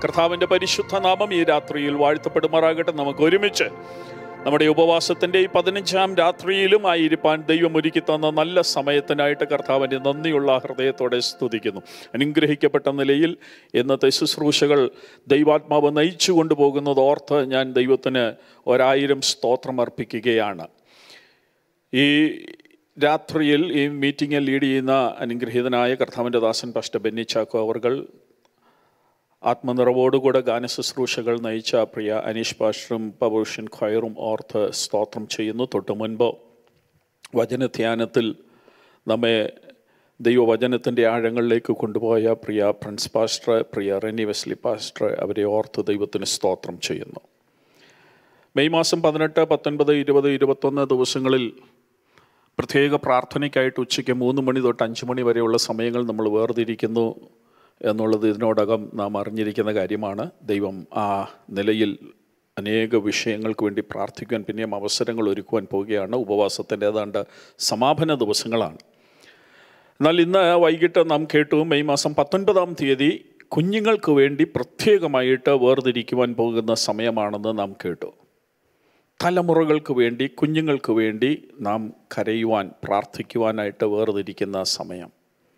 കർത്താവിൻ്റെ പരിശുദ്ധ നാമം ഈ രാത്രിയിൽ വാഴ്ത്തപ്പെടുമാറാകട്ടെ നമുക്ക് ഒരുമിച്ച് നമ്മുടെ ഉപവാസത്തിൻ്റെ ഈ പതിനഞ്ചാം രാത്രിയിലും ആയിരിക്കാൻ ദൈവം ഒരുക്കി തന്ന നല്ല സമയത്തിനായിട്ട് കർത്താവിൻ്റെ നന്ദിയുള്ള ഹൃദയത്തോടെ സ്തുതിക്കുന്നു അനുഗ്രഹിക്കപ്പെട്ട നിലയിൽ ഇന്നത്തെ ശുശ്രൂഷകൾ ദൈവാത്മാവ് നയിച്ചു കൊണ്ടുപോകുന്നത് ഓർത്ത് ഞാൻ ദൈവത്തിന് ഒരായിരം സ്തോത്രം അർപ്പിക്കുകയാണ് ഈ രാത്രിയിൽ ഈ മീറ്റിംഗിൽ ലീഡ് ചെയ്യുന്ന അനുഗ്രഹീതനായ കർത്താവിൻ്റെ ദാസൻ പാസ്റ്റർ ബെന്നി ചാക്കോ അവർകൾ ആത്മനിറവോടുകൂടെ ഗാനശുശ്രൂഷകൾ നയിച്ച പ്രിയ അനീഷ് പാസ്റ്ററും പബുഷൻ ഖയറും ഓർത്ത് സ്തോത്രം ചെയ്യുന്നു തൊട്ടു മുൻപ് വചനധ്യാനത്തിൽ നമ്മെ ദൈവവചനത്തിൻ്റെ ആഴങ്ങളിലേക്ക് കൊണ്ടുപോയ പ്രിയ പ്രിൻസ് പാസ്റ്റർ പ്രിയ റെനി വെസ്ലി പാസ്റ്റർ അവരെ ഓർത്ത് ദൈവത്തിന് സ്തോത്രം ചെയ്യുന്നു മെയ് മാസം പതിനെട്ട് പത്തൊൻപത് ഇരുപത് ഇരുപത്തൊന്ന് ദിവസങ്ങളിൽ പ്രത്യേക പ്രാർത്ഥനയ്ക്കായിട്ട് ഉച്ചയ്ക്ക് മൂന്ന് മണി തൊട്ട് അഞ്ച് മണി വരെയുള്ള സമയങ്ങൾ നമ്മൾ വേർതിരിക്കുന്നു എന്നുള്ളത് ഇതിനോടകം നാം അറിഞ്ഞിരിക്കുന്ന കാര്യമാണ് ദൈവം ആ നിലയിൽ അനേക വിഷയങ്ങൾക്ക് വേണ്ടി പ്രാർത്ഥിക്കുവാൻ പിന്നെയും അവസരങ്ങൾ ഒരുക്കുവാൻ പോവുകയാണ് ഉപവാസത്തിൻ്റെ ഏതാണ്ട് സമാപന ദിവസങ്ങളാണ് എന്നാൽ ഇന്ന് വൈകിട്ട് നാം കേട്ടു മെയ് മാസം പത്തൊൻപതാം തീയതി കുഞ്ഞുങ്ങൾക്ക് വേണ്ടി പ്രത്യേകമായിട്ട് വേർതിരിക്കുവാൻ പോകുന്ന സമയമാണെന്ന് നാം കേട്ടു തലമുറകൾക്ക് വേണ്ടി കുഞ്ഞുങ്ങൾക്ക് വേണ്ടി നാം കരയുവാൻ പ്രാർത്ഥിക്കുവാനായിട്ട് വേർതിരിക്കുന്ന സമയം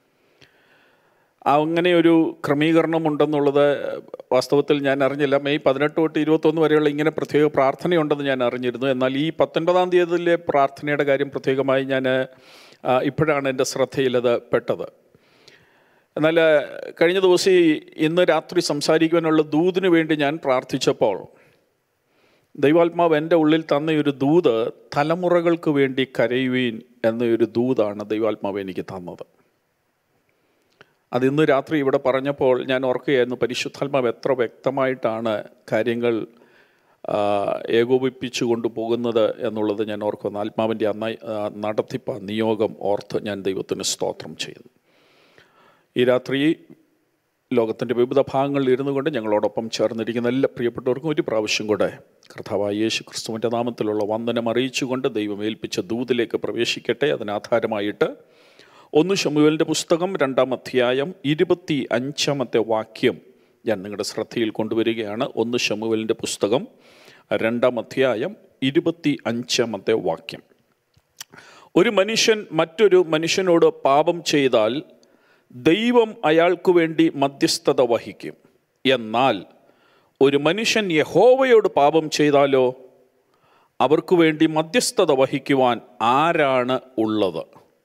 അങ്ങനെ ഒരു ക്രമീകരണം ഉണ്ടെന്നുള്ളത് വാസ്തവത്തിൽ ഞാൻ അറിഞ്ഞില്ല മെയ് പതിനെട്ട് തൊട്ട് ഇരുപത്തൊന്ന് വരെയുള്ള ഇങ്ങനെ പ്രത്യേക പ്രാർത്ഥനയുണ്ടെന്ന് ഞാൻ അറിഞ്ഞിരുന്നു എന്നാൽ ഈ പത്തൊൻപതാം തീയതിയിലെ പ്രാർത്ഥനയുടെ കാര്യം പ്രത്യേകമായി ഞാൻ ആ, ഇപ്പോഴാണ് എൻ്റെ ശ്രദ്ധയിലത് പെട്ടത് എന്നാൽ കഴിഞ്ഞ ദിവസം ഈ ഇന്ന് രാത്രി സംസാരിക്കുവാനുള്ള ദൂതിന് വേണ്ടി ഞാൻ പ്രാർത്ഥിച്ചപ്പോൾ ദൈവാത്മാവ് എൻ്റെ ഉള്ളിൽ തന്ന ഒരു ദൂത് തലമുറകൾക്ക് വേണ്ടി കരയുവീൻ എന്നൊരു ദൂതാണ് ദൈവാത്മാവ് എനിക്ക് തന്നത് അത് ഇന്ന് രാത്രി ഇവിടെ പറഞ്ഞപ്പോൾ ഞാൻ ഓർക്കുകയായിരുന്നു പരിശുദ്ധാത്മാവ് എത്ര വ്യക്തമായിട്ടാണ് കാര്യങ്ങൾ ആ, ഏകോപിപ്പിച്ചു കൊണ്ടുപോകുന്നത് എന്നുള്ളത് ഞാൻ ഓർക്കുന്നു ആത്മാവിൻ്റെ ആ നയ- ആ നടത്തിപ്പ് ആ നിയോഗം ഓർത്ത് ഞാൻ ദൈവത്തിന് സ്തോത്രം ചെയ്യുന്നു ഈ രാത്രി ലോകത്തിൻ്റെ വിവിധ ഭാഗങ്ങളിൽ ഇരുന്നു കൊണ്ട് ഞങ്ങളോടൊപ്പം ചേർന്നിരിക്കുന്ന എല്ലാ പ്രിയപ്പെട്ടവർക്കും ഒരു പ്രാവശ്യം കൂടെ കർത്താവായ യേശു ക്രിസ്തുവിൻ്റെ നാമത്തിലുള്ള വന്ദനം അറിയിച്ചുകൊണ്ട് ദൈവം ഏൽപ്പിച്ച ദൂതിലേക്ക് പ്രവേശിക്കട്ടെ അതിനാധാരമായിട്ട് ഒന്ന് ഷമുവേലിൻ്റെ പുസ്തകം രണ്ടാം അധ്യായം ഇരുപത്തി അഞ്ചാമത്തെ വാക്യം ഞാൻ നിങ്ങളുടെ ശ്രദ്ധയിൽ കൊണ്ടുവരികയാണ് ഒന്ന് ഷമുവേലിൻ്റെ പുസ്തകം രണ്ടാം അധ്യായം ഇരുപത്തി അഞ്ചാമത്തെ വാക്യം ഒരു മനുഷ്യൻ മറ്റൊരു മനുഷ്യനോട് പാപം ചെയ്താൽ ദൈവം അയാൾക്കു വേണ്ടി മധ്യസ്ഥത വഹിക്കും എന്നാൽ ഒരു മനുഷ്യൻ യഹോവയോട് പാപം ചെയ്താലോ അവർക്ക് വേണ്ടി മധ്യസ്ഥത വഹിക്കുവാൻ ആരാണ് ഉള്ളത്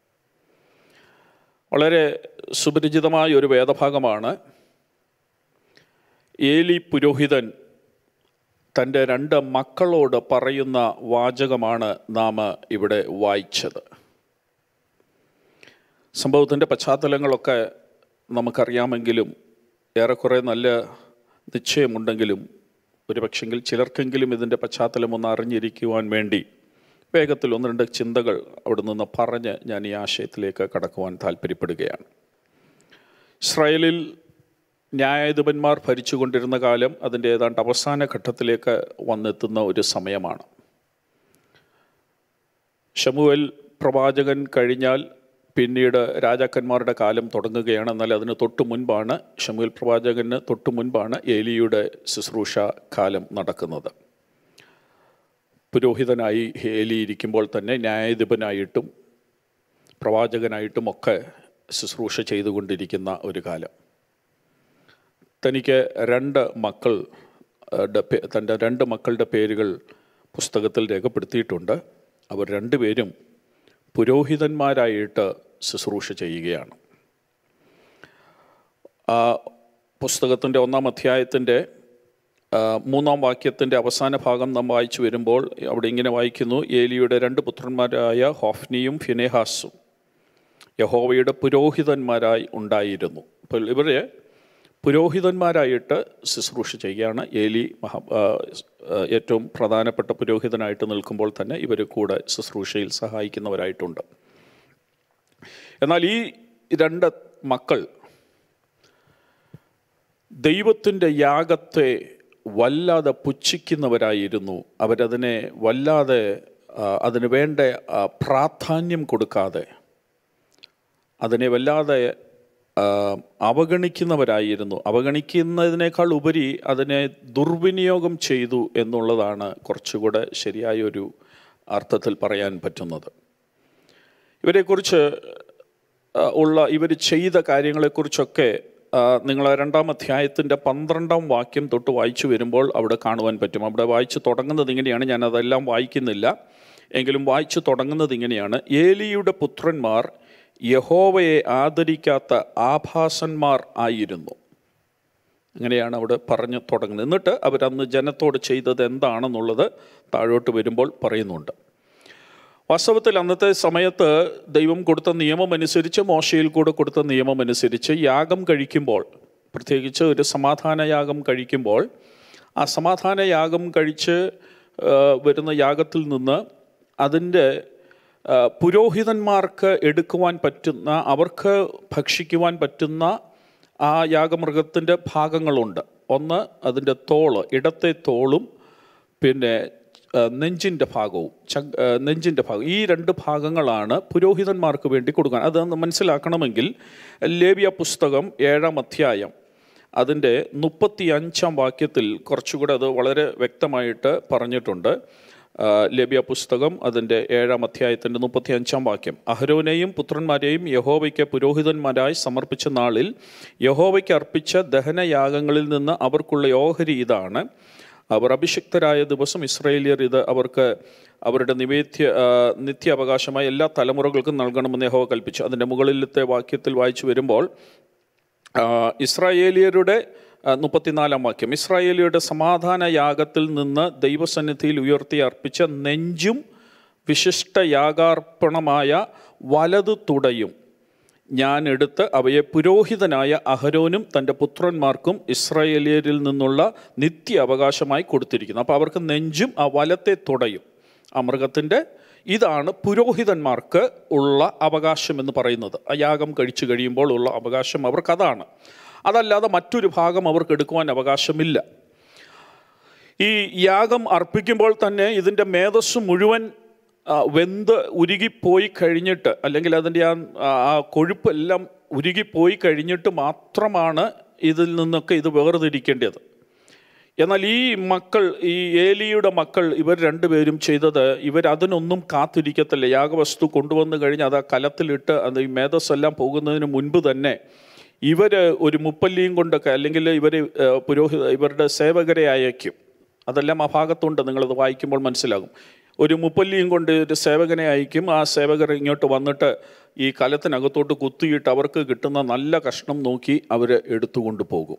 വളരെ സുപരിചിതമായ ഒരു വേദഭാഗമാണ് ഏലി പുരോഹിതൻ തൻ്റെ രണ്ട് മക്കളോട് പറയുന്ന വാചകമാണ് നാം ഇവിടെ വായിച്ചത് സംഭവത്തിൻ്റെ പശ്ചാത്തലങ്ങളൊക്കെ നമുക്കറിയാമെങ്കിലും ഏറെക്കുറെ നല്ല നിശ്ചയമുണ്ടെങ്കിലും ഒരു പക്ഷെങ്കിൽ ചിലർക്കെങ്കിലും ഇതിൻ്റെ പശ്ചാത്തലം ഒന്ന് അറിഞ്ഞിരിക്കുവാൻ വേണ്ടി വേഗത്തിൽ ഒന്ന് രണ്ട് ചിന്തകൾ അവിടെ നിന്ന് പറഞ്ഞ് ഞാൻ ഈ ആശയത്തിലേക്ക് കടക്കുവാൻ താല്പര്യപ്പെടുകയാണ് ഇസ്രായേലിൽ ന്യായാധിപന്മാർ ഭരിച്ചുകൊണ്ടിരുന്ന കാലം അതിൻ്റെ ഏതാണ്ട് അവസാന ഘട്ടത്തിലേക്ക് വന്നെത്തുന്ന ഒരു സമയമാണ് ഷമുവൽ പ്രവാചകൻ കഴിഞ്ഞാൽ പിന്നീട് രാജാക്കന്മാരുടെ കാലം തുടങ്ങുകയാണ് എന്നാൽ അതിന് തൊട്ടു മുൻപാണ് ഷമുവൽ പ്രവാചകന് തൊട്ടു മുൻപാണ് ഏലിയുടെ ശുശ്രൂഷ കാലം നടക്കുന്നത് പുരോഹിതനായി ഏലി ഇരിക്കുമ്പോൾ തന്നെ ന്യായാധിപനായിട്ടും പ്രവാചകനായിട്ടും ഒക്കെ ശുശ്രൂഷ ചെയ്തുകൊണ്ടിരിക്കുന്ന ഒരു കാലം തനിക്ക് രണ്ട് മക്കൾ ആ, ടെ പേ- തൻ്റെ രണ്ട് മക്കളുടെ പേരുകൾ പുസ്തകത്തിൽ രേഖപ്പെടുത്തിയിട്ടുണ്ട് അവർ രണ്ടുപേരും പുരോഹിതന്മാരായിട്ട് ശുശ്രൂഷ ചെയ്യുകയാണ് ആ പുസ്തകത്തിൻ്റെ ഒന്നാം അധ്യായത്തിൻ്റെ ആ, മൂന്നാം വാക്യത്തിൻ്റെ അവസാന ഭാഗം നാം വായിച്ചു വരുമ്പോൾ അവിടെ ഇങ്ങനെ വായിക്കുന്നു ഏലിയുടെ രണ്ട് പുത്രന്മാരായ ഹോഫ്നിയും ഫിനെഹാസും യഹോവയുടെ പുരോഹിതന്മാരായി ഉണ്ടായിരുന്നു അപ്പോൾ ഇവരെ പുരോഹിതന്മാരായിട്ട് ശുശ്രൂഷ ചെയ്യുകയാണ് ഏലി മഹാ ആ, ആ, ഏറ്റവും പ്രധാനപ്പെട്ട പുരോഹിതനായിട്ട് നിൽക്കുമ്പോൾ തന്നെ ഇവർ കൂടെ ശുശ്രൂഷയിൽ സഹായിക്കുന്നവരായിട്ടുണ്ട് എന്നാൽ ഈ രണ്ട് മക്കൾ ദൈവത്തിൻ്റെ യാഗത്തെ വല്ലാതെ പുച്ഛിക്കുന്നവരായിരുന്നു അവരതിനെ വല്ലാതെ ആ, അതിന് വേണ്ട ആ, പ്രാധാന്യം കൊടുക്കാതെ അതിനെ വല്ലാതെ ആ, അവഗണിക്കുന്നവരായിരുന്നു അവഗണിക്കുന്നതിനേക്കാൾ ഉപരി അതിനെ ദുർവിനിയോഗം ചെയ്തു എന്നുള്ളതാണ് കുറച്ചുകൂടെ ശരിയായൊരു അർത്ഥത്തിൽ പറയാൻ പറ്റുന്നത് ഇവരെക്കുറിച്ച് ആ, ഉള്ള ഇവർ ചെയ്ത കാര്യങ്ങളെക്കുറിച്ചൊക്കെ ആ, നിങ്ങൾ ആ രണ്ടാം അധ്യായത്തിൻ്റെ പന്ത്രണ്ടാം വാക്യം തൊട്ട് വായിച്ചു വരുമ്പോൾ അവിടെ കാണുവാൻ പറ്റും അവിടെ വായിച്ചു തുടങ്ങുന്നത് ഇങ്ങനെയാണ് ഞാൻ അതെല്ലാം വായിക്കുന്നില്ല എങ്കിലും വായിച്ചു തുടങ്ങുന്നത് ഇങ്ങനെയാണ് ഏലിയുടെ പുത്രന്മാർ യഹോവയെ ആദരിക്കാത്ത ആഭാസന്മാർ ആയിരുന്നു അങ്ങനെയാണ് അവിടെ പറഞ്ഞു തുടങ്ങുന്നത് എന്നിട്ട് അവരന്ന് ജനത്തോട് ചെയ്തത് എന്താണെന്നുള്ളത് താഴോട്ട് വരുമ്പോൾ പറയുന്നുണ്ട് വാസ്തവത്തിൽ അന്നത്തെ സമയത്ത് ദൈവം കൊടുത്ത നിയമമനുസരിച്ച് മോശയിൽ കൂടെ കൊടുത്ത നിയമമനുസരിച്ച് യാഗം കഴിക്കുമ്പോൾ പ്രത്യേകിച്ച് ഒരു സമാധാന യാഗം കഴിക്കുമ്പോൾ ആ സമാധാന യാഗം കഴിച്ച് ആ, വരുന്ന യാഗത്തിൽ നിന്ന് അതിൻ്റെ ആ, പുരോഹിതന്മാർക്ക് എടുക്കുവാൻ പറ്റുന്ന അവർക്ക് ഭക്ഷിക്കുവാൻ പറ്റുന്ന ആ യാഗമൃഗത്തിൻ്റെ ഭാഗങ്ങളുണ്ട് ഒന്ന് അതിൻ്റെ തോള് ഇടത്തെ തോളും പിന്നെ ആ, നെഞ്ചിൻ്റെ ഭാഗവും ച നെഞ്ചിൻ്റെ ഭാഗം ഈ രണ്ട് ഭാഗങ്ങളാണ് പുരോഹിതന്മാർക്ക് വേണ്ടി കൊടുക്കാൻ അത് മനസ്സിലാക്കണമെങ്കിൽ ലേവ്യ പുസ്തകം ഏഴാം അധ്യായം അതിൻ്റെ മുപ്പത്തി അഞ്ചാം വാക്യത്തിൽ കുറച്ചുകൂടെ അത് വളരെ വ്യക്തമായിട്ട് പറഞ്ഞിട്ടുണ്ട് ആ, ലേവ്യ പുസ്തകം അതിൻ്റെ ഏഴാം അധ്യായത്തിൻ്റെ മുപ്പത്തി അഞ്ചാം വാക്യം അഹരോനെയും പുത്രന്മാരെയും യഹോവയ്ക്ക് പുരോഹിതന്മാരായി സമർപ്പിച്ച നാളിൽ യഹോവയ്ക്ക് അർപ്പിച്ച ദഹനയാഗങ്ങളിൽ നിന്ന് അവർക്കുള്ള ഓഹരി ഇതാണ് അവർ അഭിഷിക്തരായ ദിവസം ഇസ്രയേലിയർ ഇത് അവർക്ക് അവരുടെ നിവേദ്യ ആ, നിത്യ അവകാശമായി എല്ലാ തലമുറകൾക്കും നൽകണമെന്ന് യഹോവ കൽപ്പിച്ചു അതിൻ്റെ മുകളിലത്തെ വാക്യത്തിൽ വായിച്ചു വരുമ്പോൾ ആ, ഇസ്രായേലിയരുടെ ആ, മുപ്പത്തിനാലാം വാക്യം ഇസ്രായേലിയുടെ സമാധാന യാഗത്തിൽ നിന്ന് ദൈവസന്നിധിയിൽ ഉയർത്തി അർപ്പിച്ച നെഞ്ചും വിശിഷ്ട യാഗാർപ്പണമായ വലതു തുടയും ഞാൻ എടുത്ത് അവയെ പുരോഹിതനായ അഹരോനും തൻ്റെ പുത്രന്മാർക്കും ഇസ്രായേലിയരിൽ നിന്നുള്ള നിത്യ അവകാശമായി കൊടുത്തിരിക്കുന്നു അപ്പോൾ അവർക്ക് നെഞ്ചും ആ വലത്തെ തുടയും ആ മൃഗത്തിൻ്റെ ഇതാണ് പുരോഹിതന്മാർക്ക് ഉള്ള അവകാശം എന്ന് പറയുന്നത് ആ യാഗം കഴിച്ചു കഴിയുമ്പോൾ ഉള്ള അവകാശം അവർക്കതാണ് അതല്ലാതെ മറ്റൊരു ഭാഗം അവർക്ക് എടുക്കുവാൻ അവകാശമില്ല ഈ യാഗം അർപ്പിക്കുമ്പോൾ തന്നെ ഇതിൻ്റെ മേധസ് മുഴുവൻ ആ, വെന്ത് ഉരുകിപ്പോയി കഴിഞ്ഞിട്ട് അല്ലെങ്കിൽ അതിൻ്റെ ആ ആ കൊഴുപ്പെല്ലാം ഉരുകിപ്പോയി കഴിഞ്ഞിട്ട് മാത്രമാണ് ഇതിൽ നിന്നൊക്കെ ഇത് വേർതിരിക്കേണ്ടത് എന്നാൽ ഈ മക്കൾ ഈ ഏലിയുടെ മക്കൾ ഇവർ രണ്ടുപേരും ചെയ്തത് ഇവർ അതിനൊന്നും കാത്തിരിക്കത്തില്ല യാഗവസ്തു കൊണ്ടുവന്ന് കഴിഞ്ഞ് അത് ആ കലത്തിലിട്ട് അത് ഈ മേധസ് എല്ലാം പോകുന്നതിന് മുൻപ് തന്നെ ഇവർ ഒരു മുപ്പല്ലിയും കൊണ്ടൊക്കെ അല്ലെങ്കിൽ ഇവർ പുരോഹിത ഇവരുടെ സേവകരെ അയക്കും അതെല്ലാം ആ ഭാഗത്തുണ്ട് നിങ്ങളത് വായിക്കുമ്പോൾ മനസ്സിലാകും ഒരു മുപ്പല്ലിയും കൊണ്ട് ഒരു സേവകനെ അയക്കും ആ സേവകർ ഇങ്ങോട്ട് വന്നിട്ട് ഈ കലത്തിനകത്തോട്ട് കുത്തിയിട്ട് അവർക്ക് കിട്ടുന്ന നല്ല കഷ്ണം നോക്കി അവർ എടുത്തുകൊണ്ട് പോകും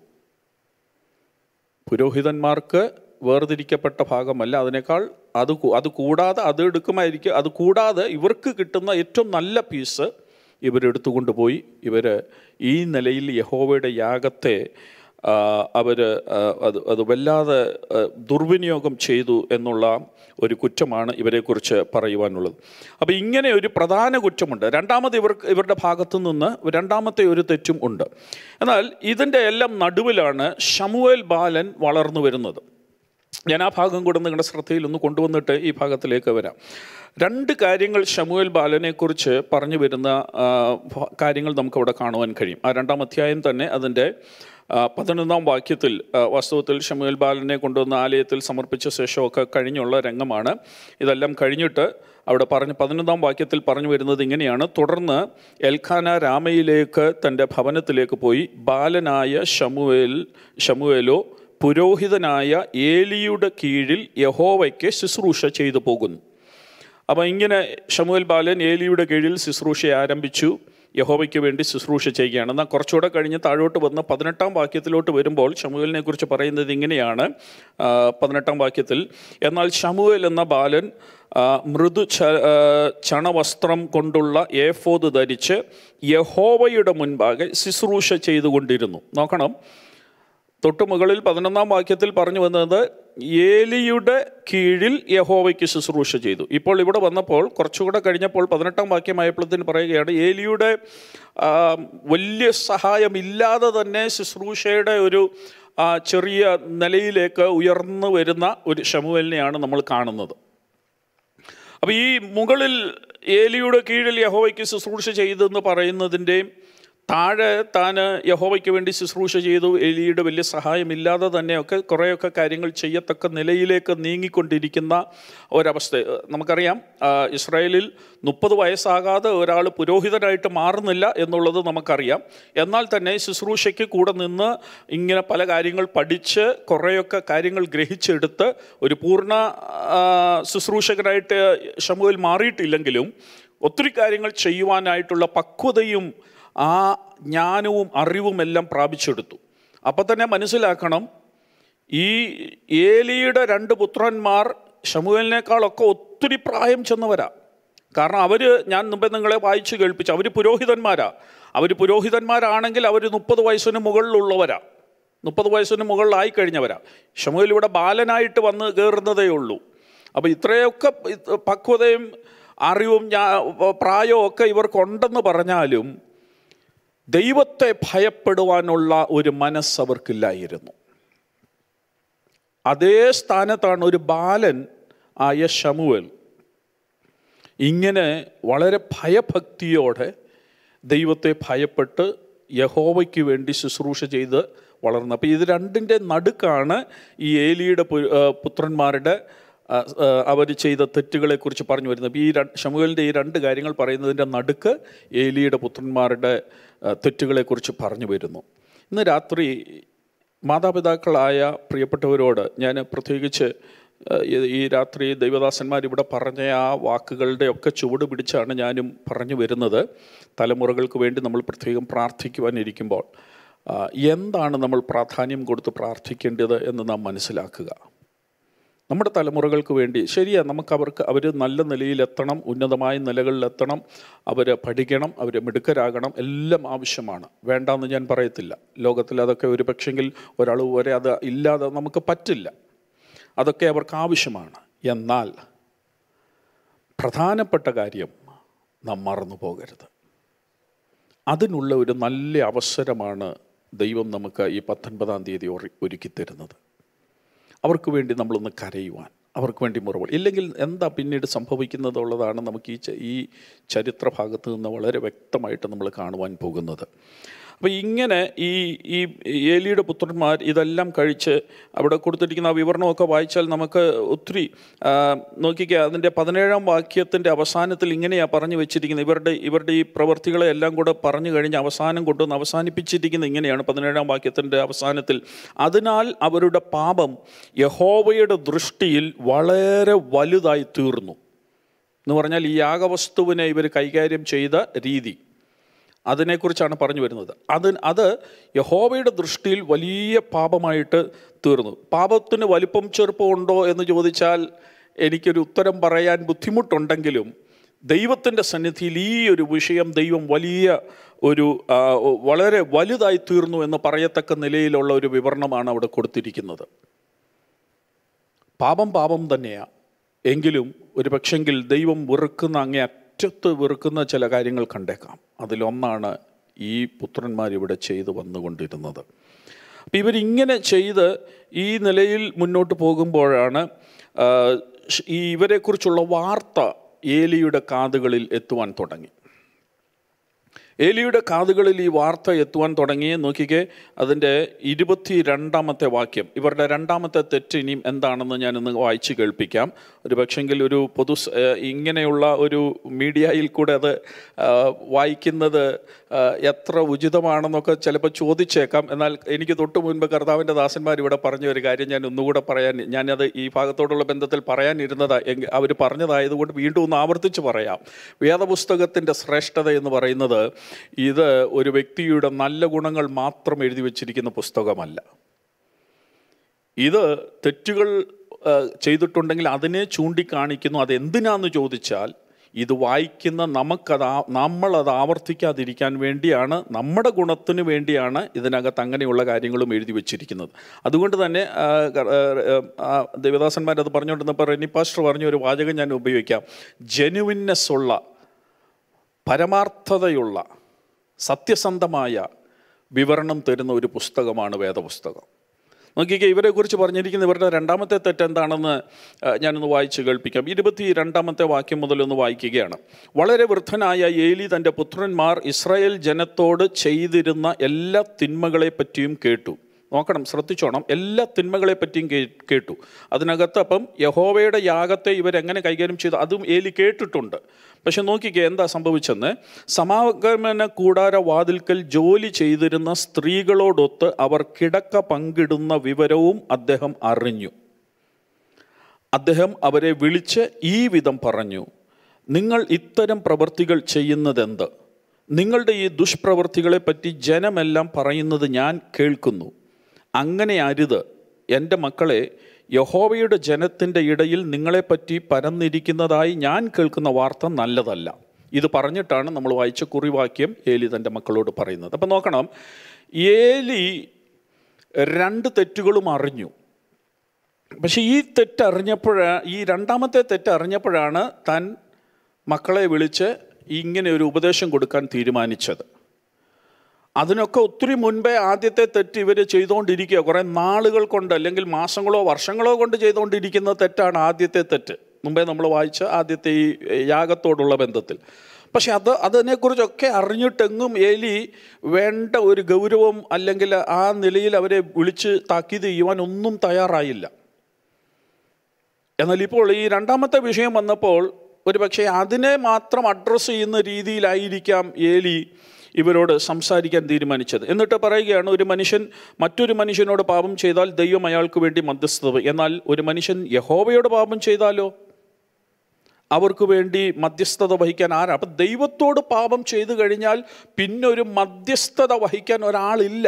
പുരോഹിതന്മാർക്ക് വേർതിരിക്കപ്പെട്ട ഭാഗമല്ല അതിനേക്കാൾ അത് കൂ- അത് കൂടാതെ അത് എടുക്കുമായിരിക്കും അത് കൂടാതെ ഇവർക്ക് കിട്ടുന്ന ഏറ്റവും നല്ല പീസ് ഇവരെടുത്തുകൊണ്ട് പോയി ഇവർ ഈ നിലയിൽ യഹോവയുടെ യാഗത്തെ അവർ അത് അത് വല്ലാതെ ആ, ദുർവിനിയോഗം ചെയ്തു എന്നുള്ള ഒരു കുറ്റമാണ് ഇവരെക്കുറിച്ച് പറയുവാനുള്ളത് അപ്പോൾ ഇങ്ങനെ ഒരു പ്രധാന കുറ്റമുണ്ട് രണ്ടാമത് ഇവർക്ക് ഇവരുടെ ഭാഗത്തു നിന്ന് രണ്ടാമത്തെ ഒരു തെറ്റും ഉണ്ട് എന്നാൽ ഇതിൻ്റെ എല്ലാം നടുവിലാണ് ഷമുവേൽ ബാലൻ വളർന്നു വരുന്നത് ഞാൻ ആ ഭാഗം കൂടെ നിങ്ങളുടെ ശ്രദ്ധയിൽ ഒന്ന് കൊണ്ടുവന്നിട്ട് ഈ ഭാഗത്തിലേക്ക് വരാം രണ്ട് കാര്യങ്ങൾ ഷമുവേൽ ബാലനെക്കുറിച്ച് പറഞ്ഞു വരുന്ന ആ, ഭ- കാര്യങ്ങൾ നമുക്കവിടെ കാണുവാൻ കഴിയും ആ രണ്ടാം അധ്യായം തന്നെ അതിൻ്റെ ആ, പതിനൊന്നാം വാക്യത്തിൽ ആ, വാസ്തവത്തിൽ ഷമുവേൽ ബാലനെ കൊണ്ടുവന്ന ആലയത്തിൽ സമർപ്പിച്ച ശേഷമൊക്കെ കഴിഞ്ഞുള്ള രംഗമാണ് ഇതെല്ലാം കഴിഞ്ഞിട്ട് അവിടെ പറഞ്ഞ് പതിനൊന്നാം വാക്യത്തിൽ പറഞ്ഞു വരുന്നത് ഇങ്ങനെയാണ് തുടർന്ന് എൽഖാന രാമയിലേക്ക് തൻ്റെ ഭവനത്തിലേക്ക് പോയി ബാലനായ ഷമുവേൽ ഷമുവേലോ പുരോഹിതനായ ഏലിയുടെ കീഴിൽ യഹോവയ്ക്ക് ശുശ്രൂഷ ചെയ്തു പോകുന്നു അപ്പോൾ ഇങ്ങനെ ഷമുവേൽ ബാലൻ ഏലിയുടെ കീഴിൽ ശുശ്രൂഷ ആരംഭിച്ചു യഹോവയ്ക്ക് വേണ്ടി ശുശ്രൂഷ ചെയ്യുകയാണ് എന്നാൽ കുറച്ചുകൂടെ കഴിഞ്ഞ് താഴോട്ട് വന്ന് പതിനെട്ടാം വാക്യത്തിലോട്ട് വരുമ്പോൾ ഷമുവേലിനെ കുറിച്ച് പറയുന്നത് ഇങ്ങനെയാണ് ആ, പതിനെട്ടാം വാക്യത്തിൽ എന്നാൽ ഷമുവേൽ എന്ന ബാലൻ ആ, മൃദു ച ആ, ചണവസ്ത്രം കൊണ്ടുള്ള ഏഫോത് ധരിച്ച് യഹോവയുടെ മുൻപാകെ ശുശ്രൂഷ ചെയ്തുകൊണ്ടിരുന്നു നോക്കണം തൊട്ടു മുകളിൽ പതിനൊന്നാം വാക്യത്തിൽ പറഞ്ഞു വന്നത് ഏലിയുടെ കീഴിൽ യഹോവയ്ക്ക് ശുശ്രൂഷ ചെയ്തു ഇപ്പോൾ ഇവിടെ വന്നപ്പോൾ കുറച്ചുകൂടെ കഴിഞ്ഞപ്പോൾ പതിനെട്ടാം വാക്യമായപ്പോഴത്തേന് പറയുകയാണ് ഏലിയുടെ ആ, വലിയ സഹായമില്ലാതെ തന്നെ ശുശ്രൂഷയുടെ ഒരു ആ, ചെറിയ നിലയിലേക്ക് ഉയർന്നു വരുന്ന ഒരു ഷമുവലിനെയാണ് നമ്മൾ കാണുന്നത് അപ്പോൾ ഈ മുകളിൽ ഏലിയുടെ കീഴിൽ യഹോവയ്ക്ക് ശുശ്രൂഷ ചെയ്തെന്ന് പറയുന്നതിൻ്റെയും താഴെ താൻ യഹോവയ്ക്ക് വേണ്ടി ശുശ്രൂഷ ചെയ്തു എലിയുടെ വലിയ സഹായമില്ലാതെ തന്നെയൊക്കെ കുറേയൊക്കെ കാര്യങ്ങൾ ചെയ്യത്തക്ക നിലയിലേക്ക് നീങ്ങിക്കൊണ്ടിരിക്കുന്ന ഒരവസ്ഥ നമുക്കറിയാം ആ, ഇസ്രായേലിൽ മുപ്പത് വയസ്സാകാതെ ഒരാൾ പുരോഹിതനായിട്ട് മാറുന്നില്ല എന്നുള്ളത് നമുക്കറിയാം എന്നാൽ തന്നെ ശുശ്രൂഷയ്ക്ക് കൂടെ നിന്ന് ഇങ്ങനെ പല കാര്യങ്ങൾ പഠിച്ച് കുറേയൊക്കെ കാര്യങ്ങൾ ഗ്രഹിച്ചെടുത്ത് ഒരു പൂർണ്ണ ആ, ശുശ്രൂഷകനായിട്ട് ഷമുവിൽ മാറിയിട്ടില്ലെങ്കിലും ഒത്തിരി കാര്യങ്ങൾ ചെയ്യുവാനായിട്ടുള്ള പക്വതയും ആ ജ്ഞാനവും അറിവും എല്ലാം പ്രാപിച്ചെടുത്തു അപ്പം തന്നെ മനസ്സിലാക്കണം ഈ ഏലിയുടെ രണ്ട് പുത്രന്മാർ ഷമുവേലിനേക്കാളൊക്കെ ഒത്തിരി പ്രായം ചെന്നവരാ കാരണം അവർ ഞാൻ മുമ്പേ നിങ്ങളെ വായിച്ചു കേൾപ്പിച്ചു അവർ പുരോഹിതന്മാരാ അവർ പുരോഹിതന്മാരാണെങ്കിൽ അവർ മുപ്പത് വയസ്സിന് മുകളിലുള്ളവരാ മുപ്പത് വയസ്സിന് മുകളിലായി കഴിഞ്ഞവരാ ഷമുവേൽ ഇവിടെ ബാലനായിട്ട് വന്ന് കയറുന്നതേ ഉള്ളൂ അപ്പോൾ ഇത്രയൊക്കെ ഇത് പക്വതയും അറിവും ഞാ പ്രായവും ഒക്കെ ഇവർക്കുണ്ടെന്ന് പറഞ്ഞാലും ദൈവത്തെ ഭയപ്പെടുവാനുള്ള ഒരു മനസ്സ് അവർക്കില്ലായിരുന്നു അതേ സ്ഥാനത്താണ് ഒരു ബാലൻ ആയ ഷമുവൽ ഇങ്ങനെ വളരെ ഭയഭക്തിയോടെ ദൈവത്തെ ഭയപ്പെട്ട് യഹോവയ്ക്ക് വേണ്ടി ശുശ്രൂഷ ചെയ്ത് വളർന്നു അപ്പോൾ ഇത് രണ്ടിൻ്റെ നടുക്കാണ് ഈ ഏലിയുടെ പു- ആ, പുത്രന്മാരുടെ അവർ ചെയ്ത തെറ്റുകളെക്കുറിച്ച് പറഞ്ഞു വരുന്നത് അപ്പോൾ ഈ രണ്ട് ഷമുവേലിൻ്റെ ഈ രണ്ട് കാര്യങ്ങൾ പറയുന്നതിൻ്റെ നടുക്ക് ഏലിയുടെ പുത്രന്മാരുടെ ആ, തെറ്റുകളെക്കുറിച്ച് പറഞ്ഞു വരുന്നു ഇന്ന് രാത്രി മാതാപിതാക്കളായ പ്രിയപ്പെട്ടവരോട് ഞാൻ പ്രത്യേകിച്ച് ആ, ഈ- ഈ രാത്രി ദൈവദാസന്മാർ ഇവിടെ പറഞ്ഞ ആ വാക്കുകളുടെ ഒക്കെ ചുവട് പിടിച്ചാണ് ഞാനും പറഞ്ഞു വരുന്നത് തലമുറകൾക്ക് വേണ്ടി നമ്മൾ പ്രത്യേകം പ്രാർത്ഥിക്കുവാനിരിക്കുമ്പോൾ ആ, എന്താണ് നമ്മൾ പ്രാധാന്യം കൊടുത്ത് പ്രാർത്ഥിക്കേണ്ടത് എന്ന് നാം മനസ്സിലാക്കുക നമ്മുടെ തലമുറകൾക്ക് വേണ്ടി ശരിയാ നമുക്ക് അവർക്ക് അവർ നല്ല നിലയിലെത്തണം ഉന്നതമായ നിലകളിലെത്തണം അവർ പഠിക്കണം അവർ മിടുക്കരാകണം എല്ലാം ആവശ്യമാണ് വേണ്ടാന്ന് ഞാൻ പറയത്തില്ല ലോകത്തിൽ അതൊക്കെ ഒരു പക്ഷെങ്കിൽ ഒരാൾ വരെ അത് ഇല്ലാതെ നമുക്ക് പറ്റില്ല അതൊക്കെ അവർക്ക് ആവശ്യമാണ് എന്നാൽ പ്രധാനപ്പെട്ട കാര്യം നാം മറന്നു പോകരുത് അതിനുള്ള ഒരു നല്ല അവസരമാണ് ദൈവം നമുക്ക് ഈ പത്തൊൻപതാം തീയതി ഒരു- ഒരുക്കി തരുന്നത് അവർക്ക് വേണ്ടി നമ്മളൊന്ന് കരയുവാൻ അവർക്ക് വേണ്ടി മുറവ് ഇല്ലെങ്കിൽ എന്താ പിന്നീട് സംഭവിക്കുന്നതുള്ളതാണ് നമുക്ക് ഈ ച- ഈ ചരിത്ര ഭാഗത്ത് നിന്ന് വളരെ വ്യക്തമായിട്ട് നമ്മൾ കാണുവാൻ പോകുന്നത് അപ്പോൾ ഇങ്ങനെ ഈ ഈ ഏലിയുടെ പുത്രന്മാർ ഇതെല്ലാം കഴിച്ച് അവിടെ കൊടുത്തിരിക്കുന്ന ആ വിവരണമൊക്കെ വായിച്ചാൽ നമുക്ക് ഒത്തിരി ആ, നോക്കിക്കുക അതിൻ്റെ പതിനേഴാം വാക്യത്തിൻ്റെ അവസാനത്തിൽ ഇങ്ങനെയാണ് പറഞ്ഞു വെച്ചിരിക്കുന്നത് ഇവരുടെ ഇവരുടെ ഈ പ്രവൃത്തികളെ എല്ലാം കൂടെ പറഞ്ഞു കഴിഞ്ഞ് അവസാനം കൊണ്ടുവന്ന് അവസാനിപ്പിച്ചിരിക്കുന്നത് ഇങ്ങനെയാണ് പതിനേഴാം വാക്യത്തിൻ്റെ അവസാനത്തിൽ അതിനാൽ അവരുടെ പാപം യഹോവയുടെ ദൃഷ്ടിയിൽ വളരെ വലുതായി തീർന്നു എന്ന് പറഞ്ഞാൽ ഈ യാഗവസ്തുവിനെ ഇവർ കൈകാര്യം ചെയ്ത രീതി അതിനെക്കുറിച്ചാണ് പറഞ്ഞു വരുന്നത് അത് അത് യഹോവയുടെ ദൃഷ്ടിയിൽ വലിയ പാപമായിട്ട് തീർന്നു പാപത്തിന് വലിപ്പം ചെറുപ്പമുണ്ടോ എന്ന് ചോദിച്ചാൽ എനിക്കൊരു ഉത്തരം പറയാൻ ബുദ്ധിമുട്ടുണ്ടെങ്കിലും ദൈവത്തിൻ്റെ സന്നിധിയിൽ ഈ ഒരു വിഷയം ദൈവം വലിയ ഒരു ആ, വളരെ വലുതായി തീർന്നു എന്ന് പറയത്തക്ക നിലയിലുള്ള ഒരു വിവരണമാണ് അവിടെ കൊടുത്തിരിക്കുന്നത് പാപം പാപം തന്നെയാണ് എങ്കിലും ഒരു പക്ഷെങ്കിൽ ദൈവം വെറുക്കുന്ന അങ്ങേ അറ്റത്ത് വെറുക്കുന്ന ചില കാര്യങ്ങൾ കണ്ടേക്കാം അതിലൊന്നാണ് ഈ പുത്രന്മാർ ഇവിടെ ചെയ്തു വന്നുകൊണ്ടിരുന്നത് അപ്പം ഇവരിങ്ങനെ ചെയ്ത് ഈ നിലയിൽ മുന്നോട്ട് പോകുമ്പോഴാണ് ആ, ഷ്- ഈ ഇവരെക്കുറിച്ചുള്ള വാർത്ത ഏലിയുടെ കാതുകളിൽ എത്തുവാൻ തുടങ്ങി ഏലിയുടെ കാതുകളിൽ ഈ വാർത്ത എത്തുവാൻ തുടങ്ങി നോക്കിക്കേ അതിൻ്റെ ഇരുപത്തി രണ്ടാമത്തെ വാക്യം ഇവരുടെ രണ്ടാമത്തെ തെറ്റ് ഇനിയും എന്താണെന്ന് ഞാനൊന്ന് വായിച്ച് കേൾപ്പിക്കാം ഒരു പക്ഷെങ്കിൽ ഒരു പൊതു സ- ഏഹ് ഇങ്ങനെയുള്ള ഒരു മീഡിയയിൽ കൂടെ അത് ആ, വായിക്കുന്നത് ആ, എത്ര ഉചിതമാണെന്നൊക്കെ ചിലപ്പോൾ ചോദിച്ചേക്കാം എന്നാൽ എനിക്ക് തൊട്ട് മുൻപ് കർത്താവിൻ്റെ ദാസന്മാർ ഇവിടെ പറഞ്ഞ ഒരു കാര്യം ഞാൻ ഒന്നുകൂടെ പറയാൻ ഞാനത് ഈ ഭാഗത്തോടുള്ള ബന്ധത്തിൽ പറയാനിരുന്നതാ എങ്കിൽ അവർ പറഞ്ഞതായതുകൊണ്ട് വീണ്ടും ഒന്ന് ആവർത്തിച്ച് പറയാം വേദപുസ്തകത്തിൻ്റെ ശ്രേഷ്ഠത എന്ന് പറയുന്നത് ഇത് ഒരു വ്യക്തിയുടെ നല്ല ഗുണങ്ങൾ മാത്രം എഴുതി വച്ചിരിക്കുന്ന പുസ്തകമല്ല ഇത് തെറ്റുകൾ ആ, ചെയ്തിട്ടുണ്ടെങ്കിൽ അതിനെ ചൂണ്ടിക്കാണിക്കുന്നു അതെന്തിനാന്ന് ചോദിച്ചാൽ ഇത് വായിക്കുന്ന നമുക്കത് ആ- നമ്മളത് ആവർത്തിക്കാതിരിക്കാൻ വേണ്ടിയാണ് നമ്മുടെ ഗുണത്തിന് വേണ്ടിയാണ് ഇതിനകത്ത് അങ്ങനെയുള്ള കാര്യങ്ങളും എഴുതി വെച്ചിരിക്കുന്നത് അതുകൊണ്ട് തന്നെ ആ, ക- ആ, ആ, ദേവദാസന്മാരത് പറഞ്ഞുകൊണ്ടിരുന്നപ്പോൾ റെനി പാസ്റ്റർ പറഞ്ഞ ഒരു വാചകം ഞാൻ ഉപയോഗിക്കാം ജെനുവിനെസ് ഉള്ള പരമാർത്ഥതയുള്ള സത്യസന്ധമായ വിവരണം തരുന്ന ഒരു പുസ്തകമാണ് വേദപുസ്തകം നോക്കിക്കേ ഇവരെക്കുറിച്ച് പറഞ്ഞിരിക്കുന്ന ഇവരുടെ രണ്ടാമത്തെ തെറ്റ് എന്താണെന്ന് ആ, ഞാനൊന്ന് വായിച്ച് കേൾപ്പിക്കാം ഇരുപത്തി രണ്ടാമത്തെ വാക്യം മുതലൊന്ന് വായിക്കുകയാണ് വളരെ വൃദ്ധനായ ഏലി തൻ്റെ പുത്രന്മാർ ഇസ്രായേൽ ജനത്തോട് ചെയ്തിരുന്ന എല്ലാ തിന്മകളെ പറ്റിയും കേട്ടു നോക്കണം ശ്രദ്ധിച്ചോണം എല്ലാ തിന്മകളെ പറ്റിയും കേ- കേട്ടു അതിനകത്ത് അപ്പം യഹോവയുടെ യാഗത്തെ ഇവരെങ്ങനെ കൈകാര്യം ചെയ്തു അതും ഏലി കേട്ടിട്ടുണ്ട് പക്ഷെ നോക്കിക്കേ എന്താ സംഭവിച്ചെന്ന് സമാഗമന കൂടാര വാതിൽക്കൽ ജോലി ചെയ്തിരുന്ന സ്ത്രീകളോടൊത്ത് അവർ കിടക്ക പങ്കിടുന്ന വിവരവും അദ്ദേഹം അറിഞ്ഞു അദ്ദേഹം അവരെ വിളിച്ച് ഈ വിധം പറഞ്ഞു നിങ്ങൾ ഇത്തരം പ്രവൃത്തികൾ ചെയ്യുന്നതെന്ത് നിങ്ങളുടെ ഈ ദുഷ്പ്രവൃത്തികളെ പറ്റി ജനമെല്ലാം പറയുന്നത് ഞാൻ കേൾക്കുന്നു അങ്ങനെ അരുത് എൻ്റെ മക്കളെ യഹോവയുടെ ജനത്തിൻ്റെ ഇടയിൽ നിങ്ങളെപ്പറ്റി പരന്നിരിക്കുന്നതായി ഞാൻ കേൾക്കുന്ന വാർത്ത നല്ലതല്ല ഇത് പറഞ്ഞിട്ടാണ് നമ്മൾ വായിച്ച കുറിവാക്യം ഏലി തൻ്റെ മക്കളോട് പറയുന്നത് അപ്പം നോക്കണം ഏലി രണ്ട് തെറ്റുകളും അറിഞ്ഞു പക്ഷെ ഈ തെറ്റ് അറിഞ്ഞപ്പോഴാ ഈ രണ്ടാമത്തെ തെറ്റ് അറിഞ്ഞപ്പോഴാണ് താൻ മക്കളെ വിളിച്ച് ഇങ്ങനെ ഒരു ഉപദേശം കൊടുക്കാൻ തീരുമാനിച്ചത് അതിനൊക്കെ ഒത്തിരി മുൻപേ ആദ്യത്തെ തെറ്റ് ഇവർ ചെയ്തുകൊണ്ടിരിക്കുക കുറേ നാളുകൾ കൊണ്ട് അല്ലെങ്കിൽ മാസങ്ങളോ വർഷങ്ങളോ കൊണ്ട് ചെയ്തുകൊണ്ടിരിക്കുന്ന തെറ്റാണ് ആദ്യത്തെ തെറ്റ് മുമ്പേ നമ്മൾ വായിച്ച ആദ്യത്തെ ഈ യാഗത്തോടുള്ള ബന്ധത്തിൽ പക്ഷെ അത് അതിനെക്കുറിച്ചൊക്കെ അറിഞ്ഞിട്ടെങ്ങും ഏലി വേണ്ട ഒരു ഗൗരവം അല്ലെങ്കിൽ ആ നിലയിൽ അവരെ വിളിച്ച് താക്കീത് ചെയ്യുവാൻ ഒന്നും തയ്യാറായില്ല എന്നാൽ ഇപ്പോൾ ഈ രണ്ടാമത്തെ വിഷയം വന്നപ്പോൾ ഒരു പക്ഷേ അതിനെ മാത്രം അഡ്രസ്സ് ചെയ്യുന്ന രീതിയിലായിരിക്കാം ഏലി ഇവരോട് സംസാരിക്കാൻ തീരുമാനിച്ചത് എന്നിട്ട് പറയുകയാണ് ഒരു മനുഷ്യൻ മറ്റൊരു മനുഷ്യനോട് പാപം ചെയ്താൽ ദൈവം അയാൾക്ക് വേണ്ടി മധ്യസ്ഥത വഹി- എന്നാൽ ഒരു മനുഷ്യൻ യഹോവയോട് പാപം ചെയ്താലോ അവർക്ക് വേണ്ടി മധ്യസ്ഥത വഹിക്കാൻ ആരാ അപ്പം ദൈവത്തോട് പാപം ചെയ്തു കഴിഞ്ഞാൽ പിന്നെ ഒരു മധ്യസ്ഥത വഹിക്കാൻ ഒരാളില്ല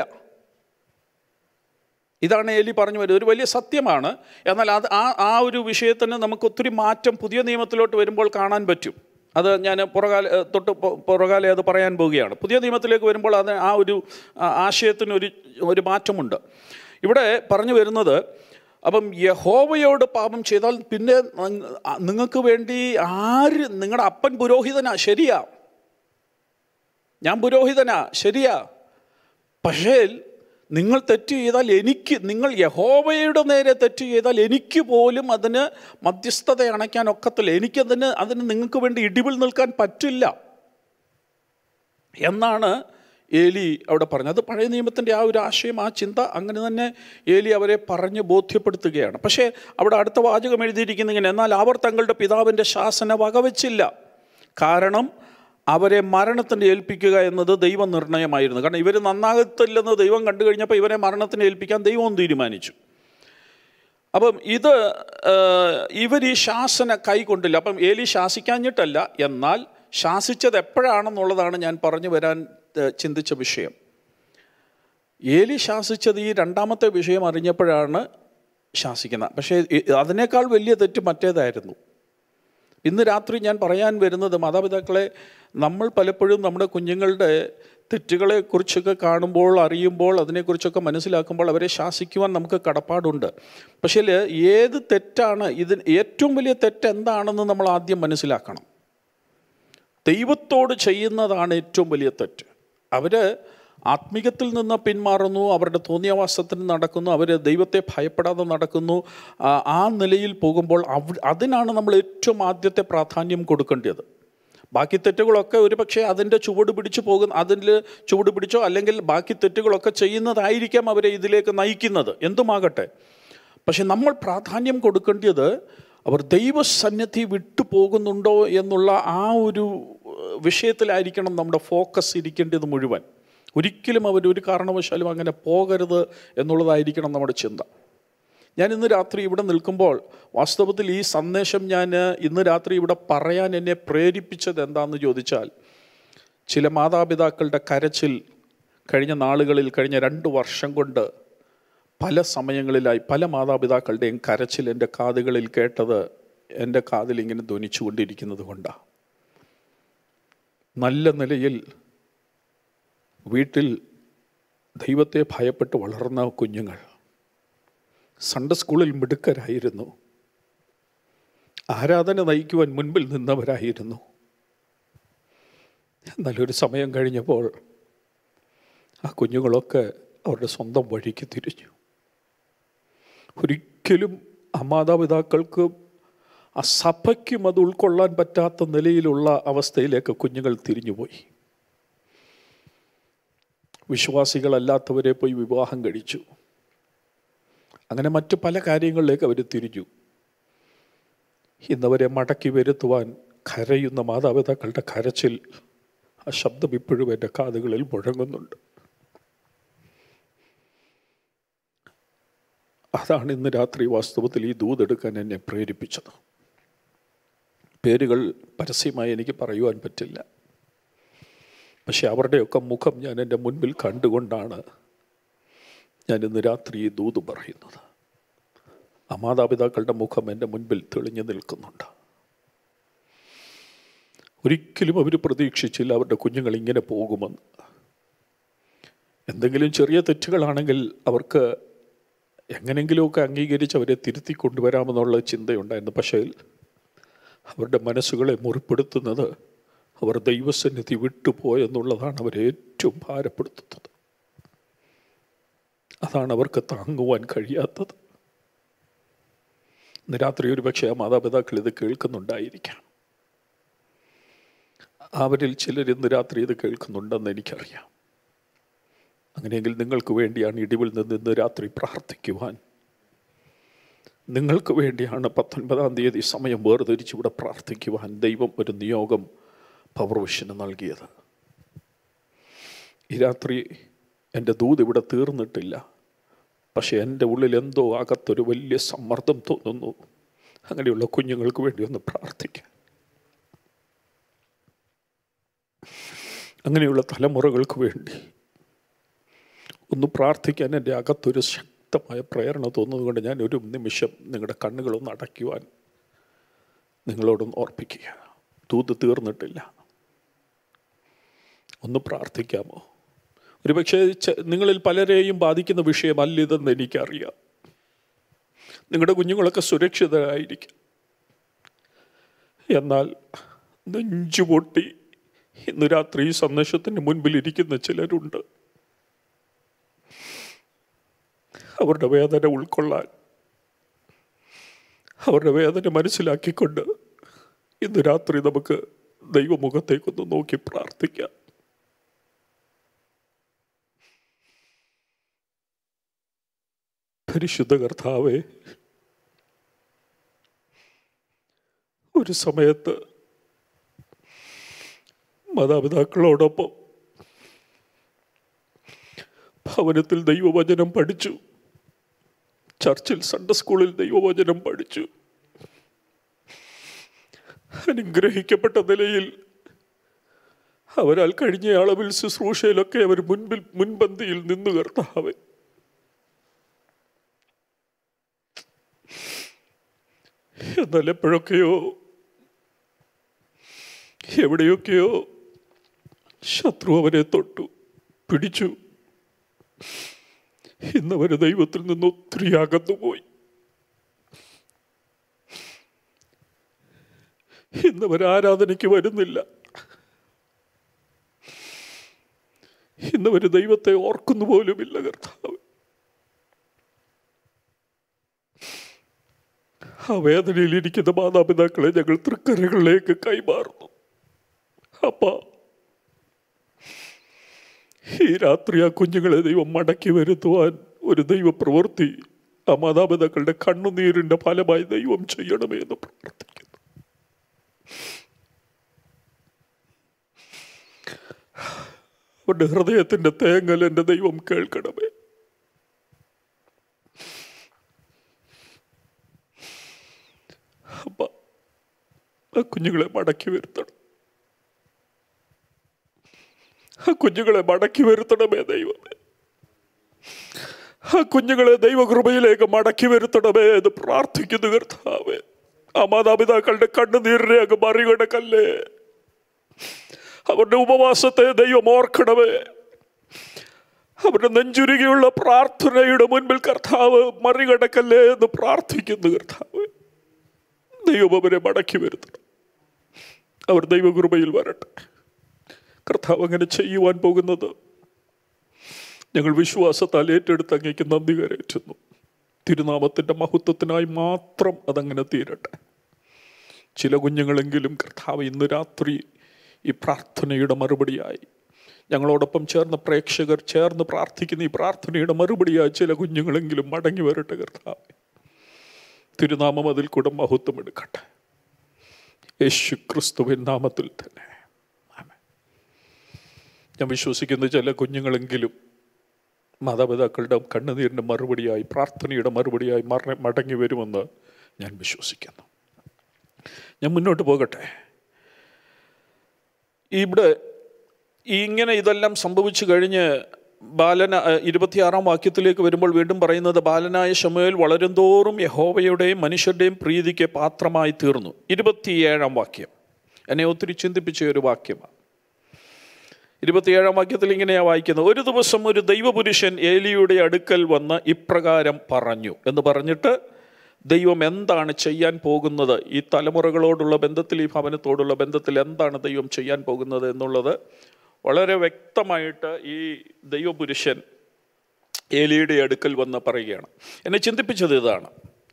ഇതാണ് ഏലി പറഞ്ഞു വരുന്നത് ഒരു വലിയ സത്യമാണ് എന്നാൽ അത് ആ ആ ഒരു വിഷയത്തിന് നമുക്ക് ഒത്തിരി മാറ്റം പുതിയ നിയമത്തിലോട്ട് വരുമ്പോൾ കാണാൻ പറ്റും അത് ഞാൻ പുറകാല ഏഹ് തൊട്ട് പൊ- പുറകാലെ അത് പറയാൻ പോവുകയാണ് പുതിയ നിയമത്തിലേക്ക് വരുമ്പോൾ അത് ആ ഒരു ആ, ആശയത്തിന് ഒരു ഒരു മാറ്റമുണ്ട് ഇവിടെ പറഞ്ഞു വരുന്നത് അപ്പം യഹോവയോട് പാപം ചെയ്താൽ പിന്നെ ന- നിങ്ങൾക്ക് വേണ്ടി ആര് നിങ്ങളുടെ അപ്പൻ പുരോഹിതനാ ശരിയാ ഞാൻ പുരോഹിതനാ ശരിയാ പക്ഷേ നിങ്ങൾ തെറ്റ് ചെയ്താൽ എനിക്ക് നിങ്ങൾ യഹോവയുടെ നേരെ തെറ്റ് ചെയ്താൽ എനിക്ക് പോലും അതിന് മധ്യസ്ഥത അണയ്ക്കാൻ ഒക്കത്തില്ല എനിക്കതിന് അതിന് നിങ്ങൾക്ക് വേണ്ടി ഇടിവിൽ നിൽക്കാൻ പറ്റില്ല എന്നാണ് ഏലി അവിടെ പറഞ്ഞത് അത് പഴയ നിയമത്തിൻ്റെ ആ ഒരു ആശയം ആ ചിന്ത അങ്ങനെ തന്നെ ഏലി അവരെ പറഞ്ഞ് ബോധ്യപ്പെടുത്തുകയാണ് പക്ഷേ അവിടെ അടുത്ത വാചകം എഴുതിയിരിക്കുന്ന ഇങ്ങനെ എന്നാൽ അവർ തങ്ങളുടെ പിതാവിൻ്റെ ശാസന വകവെച്ചില്ല കാരണം അവരെ മരണത്തിന് ഏൽപ്പിക്കുക എന്നത് ദൈവനിർണയമായിരുന്നു കാരണം ഇവർ നന്നാകത്തില്ലെന്ന് ദൈവം കണ്ടു കഴിഞ്ഞപ്പോൾ ഇവരെ മരണത്തിന് ഏൽപ്പിക്കാൻ ദൈവവും തീരുമാനിച്ചു അപ്പം ഇത് ഇവർ ഈ ശാസന കൈകൊണ്ടില്ല അപ്പം ഏലി ശാസിക്കാഞ്ഞിട്ടല്ല എന്നാൽ ശാസിച്ചത് എപ്പോഴാണെന്നുള്ളതാണ് ഞാൻ പറഞ്ഞു വരാൻ ഏഹ്, ചിന്തിച്ച വിഷയം ഏലി ശാസിച്ചത് ഈ രണ്ടാമത്തെ വിഷയം അറിഞ്ഞപ്പോഴാണ് ശാസിക്കുന്നത് പക്ഷേ ഇ- അതിനേക്കാൾ വലിയ തെറ്റ് മറ്റേതായിരുന്നു ഇന്ന് രാത്രി ഞാൻ പറയാൻ വരുന്നത് മാതാപിതാക്കളെ നമ്മൾ പലപ്പോഴും നമ്മുടെ കുഞ്ഞുങ്ങളുടെ തെറ്റുകളെ കുറിച്ചൊക്കെ കാണുമ്പോൾ അറിയുമ്പോൾ അതിനെക്കുറിച്ചൊക്കെ മനസ്സിലാക്കുമ്പോൾ അവരെ ശാസിക്കുവാൻ നമുക്ക് കടപ്പാടുണ്ട് പക്ഷേ ഏത് തെറ്റാണ് ഇതിന് ഏറ്റവും വലിയ തെറ്റ് എന്താണെന്ന് നമ്മൾ ആദ്യം മനസ്സിലാക്കണം ദൈവത്തോട് ചെയ്യുന്നതാണ് ഏറ്റവും വലിയ തെറ്റ് അവർ ആത്മീകത്തിൽ നിന്ന് പിന്മാറുന്നു അവരുടെ തോന്നിയവാസത്തിന് നടക്കുന്നു അവർ ദൈവത്തെ ഭയപ്പെടാതെ നടക്കുന്നു ആ, ആ നിലയിൽ പോകുമ്പോൾ അവ അതിനാണ് നമ്മൾ ഏറ്റവും ആദ്യത്തെ പ്രാധാന്യം കൊടുക്കേണ്ടത് ബാക്കി തെറ്റുകളൊക്കെ ഒരു പക്ഷേ അതിൻ്റെ ചുവട് പിടിച്ചു പോകുന്ന അതിൽ ചുവട് പിടിച്ചോ അല്ലെങ്കിൽ ബാക്കി തെറ്റുകളൊക്കെ ചെയ്യുന്നതായിരിക്കാം അവരെ ഇതിലേക്ക് നയിക്കുന്നത് എന്തുമാകട്ടെ പക്ഷെ നമ്മൾ പ്രാധാന്യം കൊടുക്കേണ്ടത് അവർ ദൈവസന്നിധി വിട്ടു പോകുന്നുണ്ടോ എന്നുള്ള ആ ഒരു ഏഹ്, വിഷയത്തിലായിരിക്കണം നമ്മുടെ ഫോക്കസ് ഇരിക്കേണ്ടത് മുഴുവൻ ഒരിക്കലും അവർ ഒരു കാരണവശാലും അങ്ങനെ പോകരുത് എന്നുള്ളതായിരിക്കണം നമ്മുടെ ചിന്ത ഞാൻ ഇന്ന് രാത്രി ഇവിടെ നിൽക്കുമ്പോൾ വാസ്തവത്തിൽ ഈ സന്ദേശം ഞാൻ ഇന്ന് രാത്രി ഇവിടെ പറയാൻ എന്നെ പ്രേരിപ്പിച്ചത് എന്താണെന്ന് ചോദിച്ചാൽ ചില മാതാപിതാക്കളുടെ കരച്ചിൽ കഴിഞ്ഞ നാളുകളിൽ കഴിഞ്ഞ രണ്ട് വർഷം കൊണ്ട് പല സമയങ്ങളിലായി പല മാതാപിതാക്കളുടെയും കരച്ചിൽ എൻ്റെ കാതുകളിൽ കേട്ടത് എൻ്റെ കാതിൽ ഇങ്ങനെ ധ്വനിച്ചുകൊണ്ടിരിക്കുന്നത് കൊണ്ടാണ് നല്ല നിലയിൽ വീട്ടിൽ ദൈവത്തെ ഭയപ്പെട്ട് വളർന്ന കുഞ്ഞുങ്ങൾ സൺഡേ സ്കൂളിൽ മിടുക്കരായിരുന്നു ആരാധന നയിക്കുവാൻ മുൻപിൽ നിന്നവരായിരുന്നു നല്ലൊരു സമയം കഴിഞ്ഞപ്പോൾ ആ കുഞ്ഞുങ്ങളൊക്കെ അവരുടെ സ്വന്തം വഴിക്ക് തിരിഞ്ഞു ഒരിക്കലും ആ മാതാപിതാക്കൾക്ക് ആ സഭയ്ക്കും അത് ഉൾക്കൊള്ളാൻ പറ്റാത്ത നിലയിലുള്ള അവസ്ഥയിലേക്ക് കുഞ്ഞുങ്ങൾ തിരിഞ്ഞുപോയി വിശ്വാസികളല്ലാത്തവരെ പോയി വിവാഹം കഴിച്ചു അങ്ങനെ മറ്റു പല കാര്യങ്ങളിലേക്ക് അവർ തിരിഞ്ഞു ഇന്നവരെ മടക്കി വരുത്തുവാൻ കരയുന്ന മാതാപിതാക്കളുടെ കരച്ചിൽ ആ ശബ്ദം ഇപ്പോഴും എൻ്റെ കാതുകളിൽ മുഴങ്ങുന്നുണ്ട് അതാണ് ഇന്ന് രാത്രി വാസ്തവത്തിൽ ഈ ദൂതെടുക്കാൻ എന്നെ പ്രേരിപ്പിച്ചത് പേരുകൾ പരസ്യമായി എനിക്ക് പറയുവാൻ പറ്റില്ല പക്ഷെ അവരുടെയൊക്കെ മുഖം ഞാൻ എൻ്റെ മുൻപിൽ കണ്ടുകൊണ്ടാണ് ഞാൻ ഇന്ന് രാത്രി ഈ ദൂത് പറയുന്നത് ആ മാതാപിതാക്കളുടെ മുഖം എൻ്റെ മുൻപിൽ തെളിഞ്ഞു നിൽക്കുന്നുണ്ട് ഒരിക്കലും അവർ പ്രതീക്ഷിച്ചില്ല അവരുടെ കുഞ്ഞുങ്ങൾ ഇങ്ങനെ പോകുമെന്ന് എന്തെങ്കിലും ചെറിയ തെറ്റുകളാണെങ്കിൽ അവർക്ക് എങ്ങനെങ്കിലുമൊക്കെ അംഗീകരിച്ച് അവരെ തിരുത്തി കൊണ്ടുവരാമെന്നുള്ള ചിന്തയുണ്ടായിരുന്നു പക്ഷേ അവരുടെ മനസ്സുകളെ മുറിപ്പെടുത്തുന്നത് അവർ ദൈവസന്നിധി വിട്ടുപോയെന്നുള്ളതാണ് അവരെ ഏറ്റവും ഭാരപ്പെടുത്തുന്നത് അതാണ് അവർക്ക് താങ്ങുവാൻ കഴിയാത്തത് ഇന്ന് രാത്രി ഒരു പക്ഷേ ആ മാതാപിതാക്കൾ ഇത് കേൾക്കുന്നുണ്ടായിരിക്കാം അവരിൽ ചിലർ ഇന്ന് രാത്രി ഇത് കേൾക്കുന്നുണ്ടെന്ന് എനിക്കറിയാം അങ്ങനെയെങ്കിൽ നിങ്ങൾക്ക് വേണ്ടിയാണ് ഇടിവിൽ നിന്ന് ഇന്ന് രാത്രി പ്രാർത്ഥിക്കുവാൻ നിങ്ങൾക്ക് വേണ്ടിയാണ് പത്തൊൻപതാം തീയതി സമയം വേർതിരിച്ച് ഇവിടെ പ്രാർത്ഥിക്കുവാൻ ദൈവം ഒരു നിയോഗം പവർവിഷന് നൽകിയത് ഈ രാത്രി എൻ്റെ ദൂത് ഇവിടെ തീർന്നിട്ടില്ല പക്ഷേ എൻ്റെ ഉള്ളിൽ എന്തോ അകത്തൊരു വലിയ സമ്മർദ്ദം തോന്നുന്നു അങ്ങനെയുള്ള കുഞ്ഞുങ്ങൾക്ക് വേണ്ടി ഒന്ന് പ്രാർത്ഥിക്കാം അങ്ങനെയുള്ള തലമുറകൾക്ക് വേണ്ടി ഒന്ന് പ്രാർത്ഥിക്കാൻ എൻ്റെ അകത്തൊരു ശക്തമായ പ്രേരണ തോന്നുന്നതുകൊണ്ട് ഞാൻ ഒരു നിമിഷം നിങ്ങളുടെ കണ്ണുകളൊന്ന് അടയ്ക്കുവാൻ നിങ്ങളോടൊന്ന് ഓർപ്പിക്കുക തൂത് തീർന്നിട്ടില്ല ഒന്ന് പ്രാർത്ഥിക്കാമോ ഒരുപക്ഷെ ച- നിങ്ങളിൽ പലരെയും ബാധിക്കുന്ന വിഷയമല്ല ഇതെന്ന് എനിക്കറിയാം നിങ്ങളുടെ കുഞ്ഞുങ്ങളൊക്കെ സുരക്ഷിതരായിരിക്കും എന്നാൽ നെഞ്ചുപൊട്ടി ഇന്ന് രാത്രി ഈ സന്ദേശത്തിന് മുൻപിൽ ഇരിക്കുന്ന ചിലരുണ്ട് അവരുടെ വേദന ഉൾക്കൊള്ളാൻ അവരുടെ വേദന മനസ്സിലാക്കിക്കൊണ്ട് ഇന്ന് രാത്രി നമുക്ക് ദൈവമുഖത്തേക്കൊന്ന് നോക്കി പ്രാർത്ഥിക്കാം പരിശുദ്ധ കർത്താവേ ഒരു സമയത്ത് മാതാപിതാക്കളോടൊപ്പം ഭവനത്തിൽ ദൈവവചനം പഠിച്ചു ചർച്ചിൽ സൺഡേ സ്കൂളിൽ ദൈവവചനം പഠിച്ചു അനുഗ്രഹിക്കപ്പെട്ട നിലയിൽ അവരാൽ കഴിഞ്ഞ അളവിൽ ശുശ്രൂഷയിലൊക്കെ അവർ മുൻപിൽ മുൻപന്തിയിൽ നിന്നു കർത്താവേ എന്നാൽ എപ്പോഴൊക്കെയോ എവിടെയൊക്കെയോ ശത്രു അവരെ തൊട്ടു പിടിച്ചു ഇന്നവർ ദൈവത്തിൽ നിന്ന് ഒത്തിരി അകന്നുപോയി ഇന്നവർ ആരാധനയ്ക്ക് വരുന്നില്ല ഇന്നവർ ദൈവത്തെ ഓർക്കുന്നു പോലുമില്ല കർത്താവ് ആ വേദനയിലിരിക്കുന്ന മാതാപിതാക്കളെ ഞങ്ങൾ തൃക്കരകളിലേക്ക് കൈമാറുന്നു അപ്പ ഈ രാത്രി ആ കുഞ്ഞുങ്ങളെ ദൈവം മടക്കി വരുത്തുവാൻ ഒരു ദൈവ പ്രവൃത്തി ആ മാതാപിതാക്കളുടെ കണ്ണുനീരിന്റെ ഫലമായി ദൈവം ചെയ്യണമേ എന്ന് പ്രാർത്ഥിക്കുന്നു അവരുടെ ഹൃദയത്തിന്റെ തേങ്ങൽ എൻ്റെ ദൈവം കേൾക്കണമേ അപ്പ ആ കുഞ്ഞുങ്ങളെ മടക്കി വരുത്തണം ആ കുഞ്ഞുങ്ങളെ മടക്കി വരുത്തണമേ ദൈവമേ ആ കുഞ്ഞുങ്ങളെ ദൈവകൃപയിലേക്ക് മടക്കി വരുത്തണമേ എന്ന് പ്രാർത്ഥിക്കുന്നു കർത്താവേ ആ മാതാപിതാക്കളുടെ കണ്ണുനീരിനെ അങ്ങ് മറികടക്കല്ലേ അവരുടെ ഉപവാസത്തെ ദൈവം ഓർക്കണമേ അവരുടെ നെഞ്ചുരുകിയുള്ള പ്രാർത്ഥനയുടെ മുൻപിൽ കർത്താവ് മറികടക്കല്ലേ എന്ന് പ്രാർത്ഥിക്കുന്നു കർത്താവ് ദൈവം അവരെ മടക്കി വരുത്തണം അവർ ദൈവകൃപയിൽ വരട്ടെ കർത്താവ് അങ്ങനെ ചെയ്യുവാൻ പോകുന്നത് ഞങ്ങൾ വിശ്വാസത്താൽ ഏറ്റെടുത്ത് അങ്ങേക്ക് നന്ദി കരയറ്റുന്നു തിരുനാമത്തിൻ്റെ മഹത്വത്തിനായി മാത്രം അതങ്ങനെ തീരട്ടെ ചില കുഞ്ഞുങ്ങളെങ്കിലും കർത്താവ് ഇന്ന് രാത്രി ഈ പ്രാർത്ഥനയുടെ മറുപടിയായി ഞങ്ങളോടൊപ്പം ചേർന്ന് പ്രേക്ഷകർ ചേർന്ന് പ്രാർത്ഥിക്കുന്ന ഈ പ്രാർത്ഥനയുടെ മറുപടിയായി ചില കുഞ്ഞുങ്ങളെങ്കിലും മടങ്ങി വരട്ടെ കർത്താവ് തിരുനാമം അതിൽ കൂടെ മഹത്വം എടുക്കട്ടെ യേശു ക്രിസ്തുവിൻ നാമത്തിൽ തന്നെ ആമേൻ. ഞാൻ വിശ്വസിക്കുന്ന ചില കുഞ്ഞുങ്ങളെങ്കിലും മാതാപിതാക്കളുടെ കണ്ണുനീരിൻ്റെ മറുപടിയായി പ്രാർത്ഥനയുടെ മറുപടിയായി മറ മടങ്ങി വരുമെന്ന് ഞാൻ വിശ്വസിക്കുന്നു ഞാൻ മുന്നോട്ട് പോകട്ടെ ഇവിടെ ഈ ഇങ്ങനെ ഇതെല്ലാം സംഭവിച്ചു കഴിഞ്ഞ് ബാലന അഹ് ഇരുപത്തിയാറാം വാക്യത്തിലേക്ക് വരുമ്പോൾ വീണ്ടും പറയുന്നത് ബാലനായ ശമുവേൽ വളരുംതോറും യഹോവയുടെയും മനുഷ്യരുടെയും പ്രീതിക്ക് പാത്രമായി തീർന്നു ഇരുപത്തിയേഴാം വാക്യം എന്നെ ഒത്തിരി ചിന്തിപ്പിച്ച ഒരു വാക്യമാണ് ഇരുപത്തിയേഴാം വാക്യത്തിൽ ഇങ്ങനെയാ വായിക്കുന്നത് ഒരു ദിവസം ഒരു ദൈവപുരുഷൻ ഏലിയുടെ അടുക്കൽ വന്ന് ഇപ്രകാരം പറഞ്ഞു എന്ന് പറഞ്ഞിട്ട് ദൈവം എന്താണ് ചെയ്യാൻ പോകുന്നത് ഈ തലമുറകളോടുള്ള ബന്ധത്തിൽ ഈ ഭവനത്തോടുള്ള ബന്ധത്തിൽ എന്താണ് ദൈവം ചെയ്യാൻ പോകുന്നത് എന്നുള്ളത് വളരെ വ്യക്തമായിട്ട് ഈ ദൈവപുരുഷൻ ഏലിയുടെ അടുക്കൽ വന്ന് പറയുകയാണ് എന്നെ ചിന്തിപ്പിച്ചത് ഇതാണ്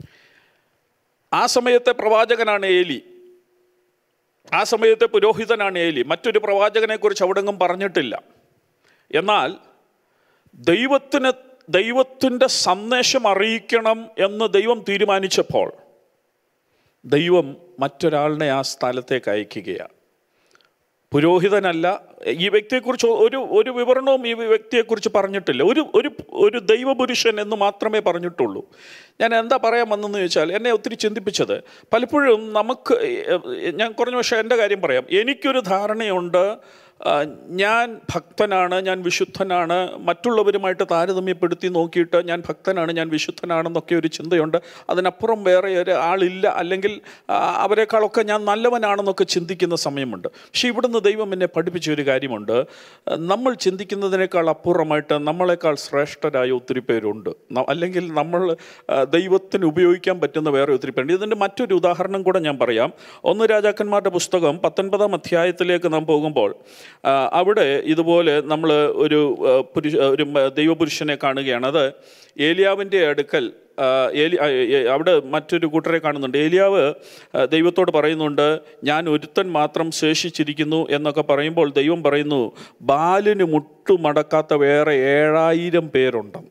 ആ സമയത്തെ പ്രവാചകനാണ് ഏലി ആ സമയത്തെ പുരോഹിതനാണ് ഏലി മറ്റൊരു പ്രവാചകനെ കുറിച്ച് അവിടെങ്ങും പറഞ്ഞിട്ടില്ല എന്നാൽ ദൈവത്തിന് ദൈവത്തിൻ്റെ സന്ദേശം അറിയിക്കണം എന്ന് ദൈവം തീരുമാനിച്ചപ്പോൾ ദൈവം മറ്റൊരാളിനെ ആ സ്ഥലത്തേക്ക് അയക്കുകയാണ് പുരോഹിതനല്ല ഈ വ്യക്തിയെക്കുറിച്ച് ഒരു ഒരു വിവരണവും ഈ വ്യക്തിയെക്കുറിച്ച് പറഞ്ഞിട്ടില്ല ഒരു ഒരു ഒരു ദൈവപുരുഷൻ എന്ന് മാത്രമേ പറഞ്ഞിട്ടുള്ളൂ ഞാൻ എന്താ പറയാൻ വന്നെന്ന് ചോദിച്ചാൽ എന്നെ ഒത്തിരി ചിന്തിപ്പിച്ചത് പലപ്പോഴും നമുക്ക് ഏഹ്, ഞാൻ കുറഞ്ഞ പക്ഷേ എൻ്റെ കാര്യം പറയാം എനിക്കൊരു ധാരണയുണ്ട് ആ, ഞാൻ ഭക്തനാണ് ഞാൻ വിശുദ്ധനാണ് മറ്റുള്ളവരുമായിട്ട് താരതമ്യപ്പെടുത്തി നോക്കിയിട്ട് ഞാൻ ഭക്തനാണ് ഞാൻ വിശുദ്ധനാണെന്നൊക്കെ ഒരു ചിന്തയുണ്ട് അതിനപ്പുറം വേറെ ഒരു ആളില്ല അല്ലെങ്കിൽ ആ, അവരെക്കാളൊക്കെ ഞാൻ നല്ലവനാണെന്നൊക്കെ ചിന്തിക്കുന്ന സമയമുണ്ട് പക്ഷേ ഇവിടുന്ന് ദൈവം എന്നെ പഠിപ്പിച്ച ഒരു കാര്യമുണ്ട് നമ്മൾ ചിന്തിക്കുന്നതിനേക്കാൾ അപ്പുറമായിട്ട് നമ്മളെക്കാൾ ശ്രേഷ്ഠരായ ഒത്തിരി പേരുണ്ട് ന- അല്ലെങ്കിൽ നമ്മൾ ആ, ദൈവത്തിന് ഉപയോഗിക്കാൻ പറ്റുന്ന വേറെ ഒത്തിരി പേരുണ്ട് ഇതിൻ്റെ മറ്റൊരു ഉദാഹരണം കൂടെ ഞാൻ പറയാം ഒന്ന് രാജാക്കന്മാരുടെ പുസ്തകം പത്തൊൻപതാം അധ്യായത്തിലേക്ക് നാം പോകുമ്പോൾ ആ, അവിടെ ഇതുപോലെ നമ്മൾ ഒരു ആ, പുരുഷ ഒരു മ- ദൈവപുരുഷനെ കാണുകയാണ് അത് ഏലിയാവിൻ്റെ അടുക്കൽ ആ, ഏലി ആ, ഏ- അവിടെ മറ്റൊരു കൂട്ടരെ കാണുന്നുണ്ട് ഏലിയാവ് ആ, ദൈവത്തോട് പറയുന്നുണ്ട് ഞാൻ ഒരുത്തൻ മാത്രം ശേഷിച്ചിരിക്കുന്നു എന്നൊക്കെ പറയുമ്പോൾ ദൈവം പറയുന്നു ബാലിന് മുട്ടുമടക്കാത്ത വേറെ ഏഴായിരം പേരുണ്ടെന്ന്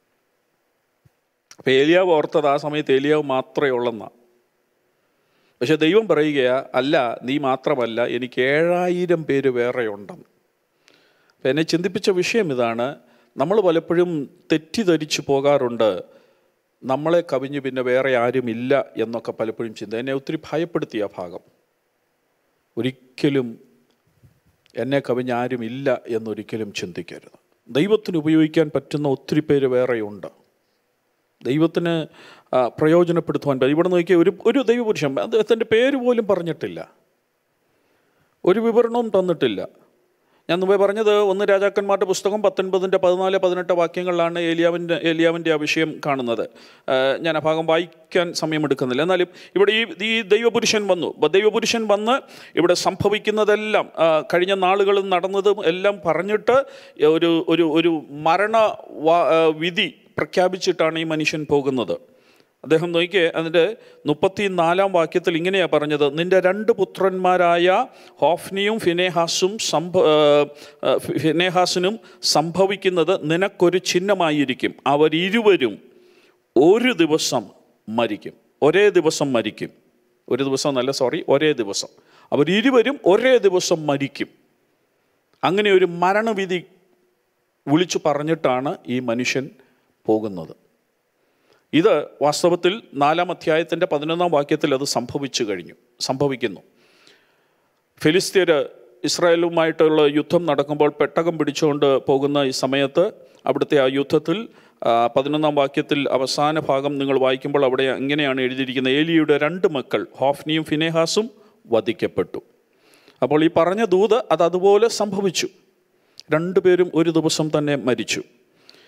അപ്പം ഏലിയാവ് ഓർത്തത് ആ സമയത്ത് ഏലിയാവ് മാത്രമേ ഉള്ളെന്നാ പക്ഷെ ദൈവം പറയുകയാ അല്ല നീ മാത്രമല്ല എനിക്ക് ഏഴായിരം പേര് വേറെ ഉണ്ടെന്ന് അപ്പം എന്നെ ചിന്തിപ്പിച്ച വിഷയം ഇതാണ് നമ്മൾ പലപ്പോഴും തെറ്റിദ്ധരിച്ചു പോകാറുണ്ട് നമ്മളെ കവിഞ്ഞ് പിന്നെ വേറെ ആരുമില്ല എന്നൊക്കെ പലപ്പോഴും ചിന്ത എന്നെ ഒത്തിരി ഭയപ്പെടുത്തിയ ആ ഭാഗം ഒരിക്കലും എന്നെ കവിഞ്ഞ് ആരുമില്ല എന്നൊരിക്കലും ചിന്തിക്കരുത് ദൈവത്തിന് ഉപയോഗിക്കാൻ പറ്റുന്ന ഒത്തിരി പേര് വേറെയുണ്ട് ദൈവത്തിന് ആ, പ്രയോജനപ്പെടുത്തുവാൻ പറ്റും ഇവിടെ നോക്കിയ ഒരു ഒരു ദൈവപുരുഷൻ അദ്ദേഹത്തിൻ്റെ പേര് പോലും പറഞ്ഞിട്ടില്ല ഒരു വിവരണവും തന്നിട്ടില്ല ഞാൻ മുമ്പേ പറഞ്ഞത് ഒന്ന് രാജാക്കന്മാരുടെ പുസ്തകം പത്തൊൻപതിൻ്റെ പതിനാല് പതിനെട്ട് വാക്യങ്ങളിലാണ് ഏലിയാവിൻ്റെ ഏലിയാവിൻ്റെ ആ വിഷയം കാണുന്നത് ആ, ഞാൻ ആ ഭാഗം വായിക്കാൻ സമയമെടുക്കുന്നില്ല എന്നാലും ഇവിടെ ഈ ഈ ദൈവപുരുഷൻ വന്നു അപ്പോൾ ദൈവപുരുഷൻ വന്ന് ഇവിടെ സംഭവിക്കുന്നതെല്ലാം ആ, കഴിഞ്ഞ നാളുകളിൽ നടന്നതും എല്ലാം പറഞ്ഞിട്ട് ഒരു ഒരു ഒരു മരണ വാ- ആ, വിധി പ്രഖ്യാപിച്ചിട്ടാണ് ഈ മനുഷ്യൻ പോകുന്നത് അദ്ദേഹം നോക്കിയേ അതിൻ്റെ മുപ്പത്തി നാലാം വാക്യത്തിൽ ഇങ്ങനെയാണ് പറഞ്ഞത് നിന്റെ രണ്ട് പുത്രന്മാരായ ഹോഫ്നിയും ഫിനേഹാസും സംഭ ആ, ആ, ഫിനേഹാസിനും സംഭവിക്കുന്നത് നിനക്കൊരു ചിഹ്നമായിരിക്കും അവരിരുവരും ഒരു ദിവസം മരിക്കും ഒരേ ദിവസം മരിക്കും ഒരു ദിവസം നല്ല സോറി ഒരേ ദിവസം അവരിരുവരും ഒരേ ദിവസം മരിക്കും അങ്ങനെ ഒരു മരണവിധി വിളിച്ചു പറഞ്ഞിട്ടാണ് ഈ മനുഷ്യൻ പോകുന്നത് ഇത് വാസ്തവത്തിൽ നാലാം അധ്യായത്തിൻ്റെ പതിനൊന്നാം വാക്യത്തിൽ അത് സംഭവിച്ചു കഴിഞ്ഞു സംഭവിക്കുന്നു ഫിലിസ്തീർ ഇസ്രായേലുമായിട്ടുള്ള യുദ്ധം നടക്കുമ്പോൾ പെട്ടകം പിടിച്ചുകൊണ്ട് പോകുന്ന ഈ സമയത്ത് അവിടുത്തെ ആ യുദ്ധത്തിൽ ആ, പതിനൊന്നാം വാക്യത്തിൽ അവസാന ഭാഗം നിങ്ങൾ വായിക്കുമ്പോൾ അവിടെ ഇങ്ങനെയാണ് എഴുതിയിരിക്കുന്നത് ഏലിയുടെ രണ്ട് മക്കൾ ഹോഫ്നിയും ഫിനേഹാസും വധിക്കപ്പെട്ടു അപ്പോൾ ഈ പറഞ്ഞ ദൂത് അത് അതുപോലെ സംഭവിച്ചു രണ്ടുപേരും ഒരു ദിവസം തന്നെ മരിച്ചു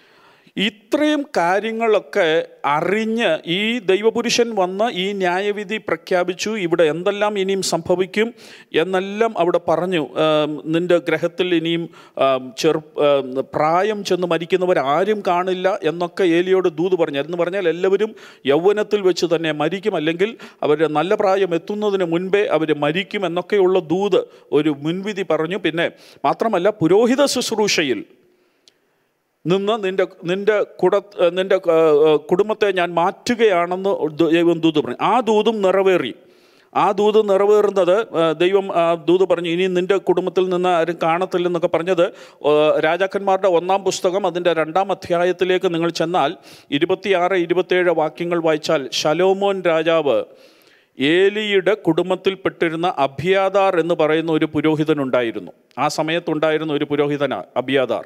ഇത്രയും കാര്യങ്ങളൊക്കെ അറിഞ്ഞ് ഈ ദൈവപുരുഷൻ വന്ന് ഈ ന്യായവിധി പ്രഖ്യാപിച്ചു ഇവിടെ എന്തെല്ലാം ഇനിയും സംഭവിക്കും എന്നെല്ലാം അവിടെ പറഞ്ഞു ആം, നിന്റെ ഗ്രഹത്തിൽ ഇനിയും ആം, ചെറു ആം, പ്രായം ചെന്ന് മരിക്കുന്നവർ ആരും കാണില്ല എന്നൊക്കെ ഏലിയോട് ദൂത് പറഞ്ഞു എന്ന് പറഞ്ഞാൽ എല്ലാവരും യൗവനത്തിൽ വെച്ച് തന്നെ മരിക്കും അല്ലെങ്കിൽ അവർ നല്ല പ്രായം എത്തുന്നതിന് മുൻപേ അവർ മരിക്കും എന്നൊക്കെയുള്ള ദൂത് ഒരു മുൻവിധി പറഞ്ഞു പിന്നെ മാത്രമല്ല പുരോഹിത ശുശ്രൂഷയിൽ നിന്ന് നിന്റെ നിന്റെ കുട നിന്റെ ആ, ആ, കുടുംബത്തെ ഞാൻ മാറ്റുകയാണെന്ന് ദൈവം ദൂത് പറഞ്ഞു ആ ദൂതും നിറവേറി ആ ദൂത് നിറവേറുന്നത് ആ, ദൈവം ആ ദൂത് പറഞ്ഞു ഇനി നിന്റെ കുടുംബത്തിൽ നിന്ന് ആരും കാണത്തില്ലെന്നൊക്കെ പറഞ്ഞത് ആ, രാജാക്കന്മാരുടെ ഒന്നാം പുസ്തകം അതിൻ്റെ രണ്ടാം അധ്യായത്തിലേക്ക് നിങ്ങൾ ചെന്നാൽ ഇരുപത്തിയാറ് ഇരുപത്തിയേഴ് വാക്യങ്ങൾ വായിച്ചാൽ ശലോമോൻ രാജാവ് ഏലിയുടെ കുടുംബത്തിൽപ്പെട്ടിരുന്ന അഭിയാദാർ എന്ന് പറയുന്ന ഒരു പുരോഹിതനുണ്ടായിരുന്നു ആ സമയത്തുണ്ടായിരുന്ന ഒരു പുരോഹിതനാ അഭിയാദാർ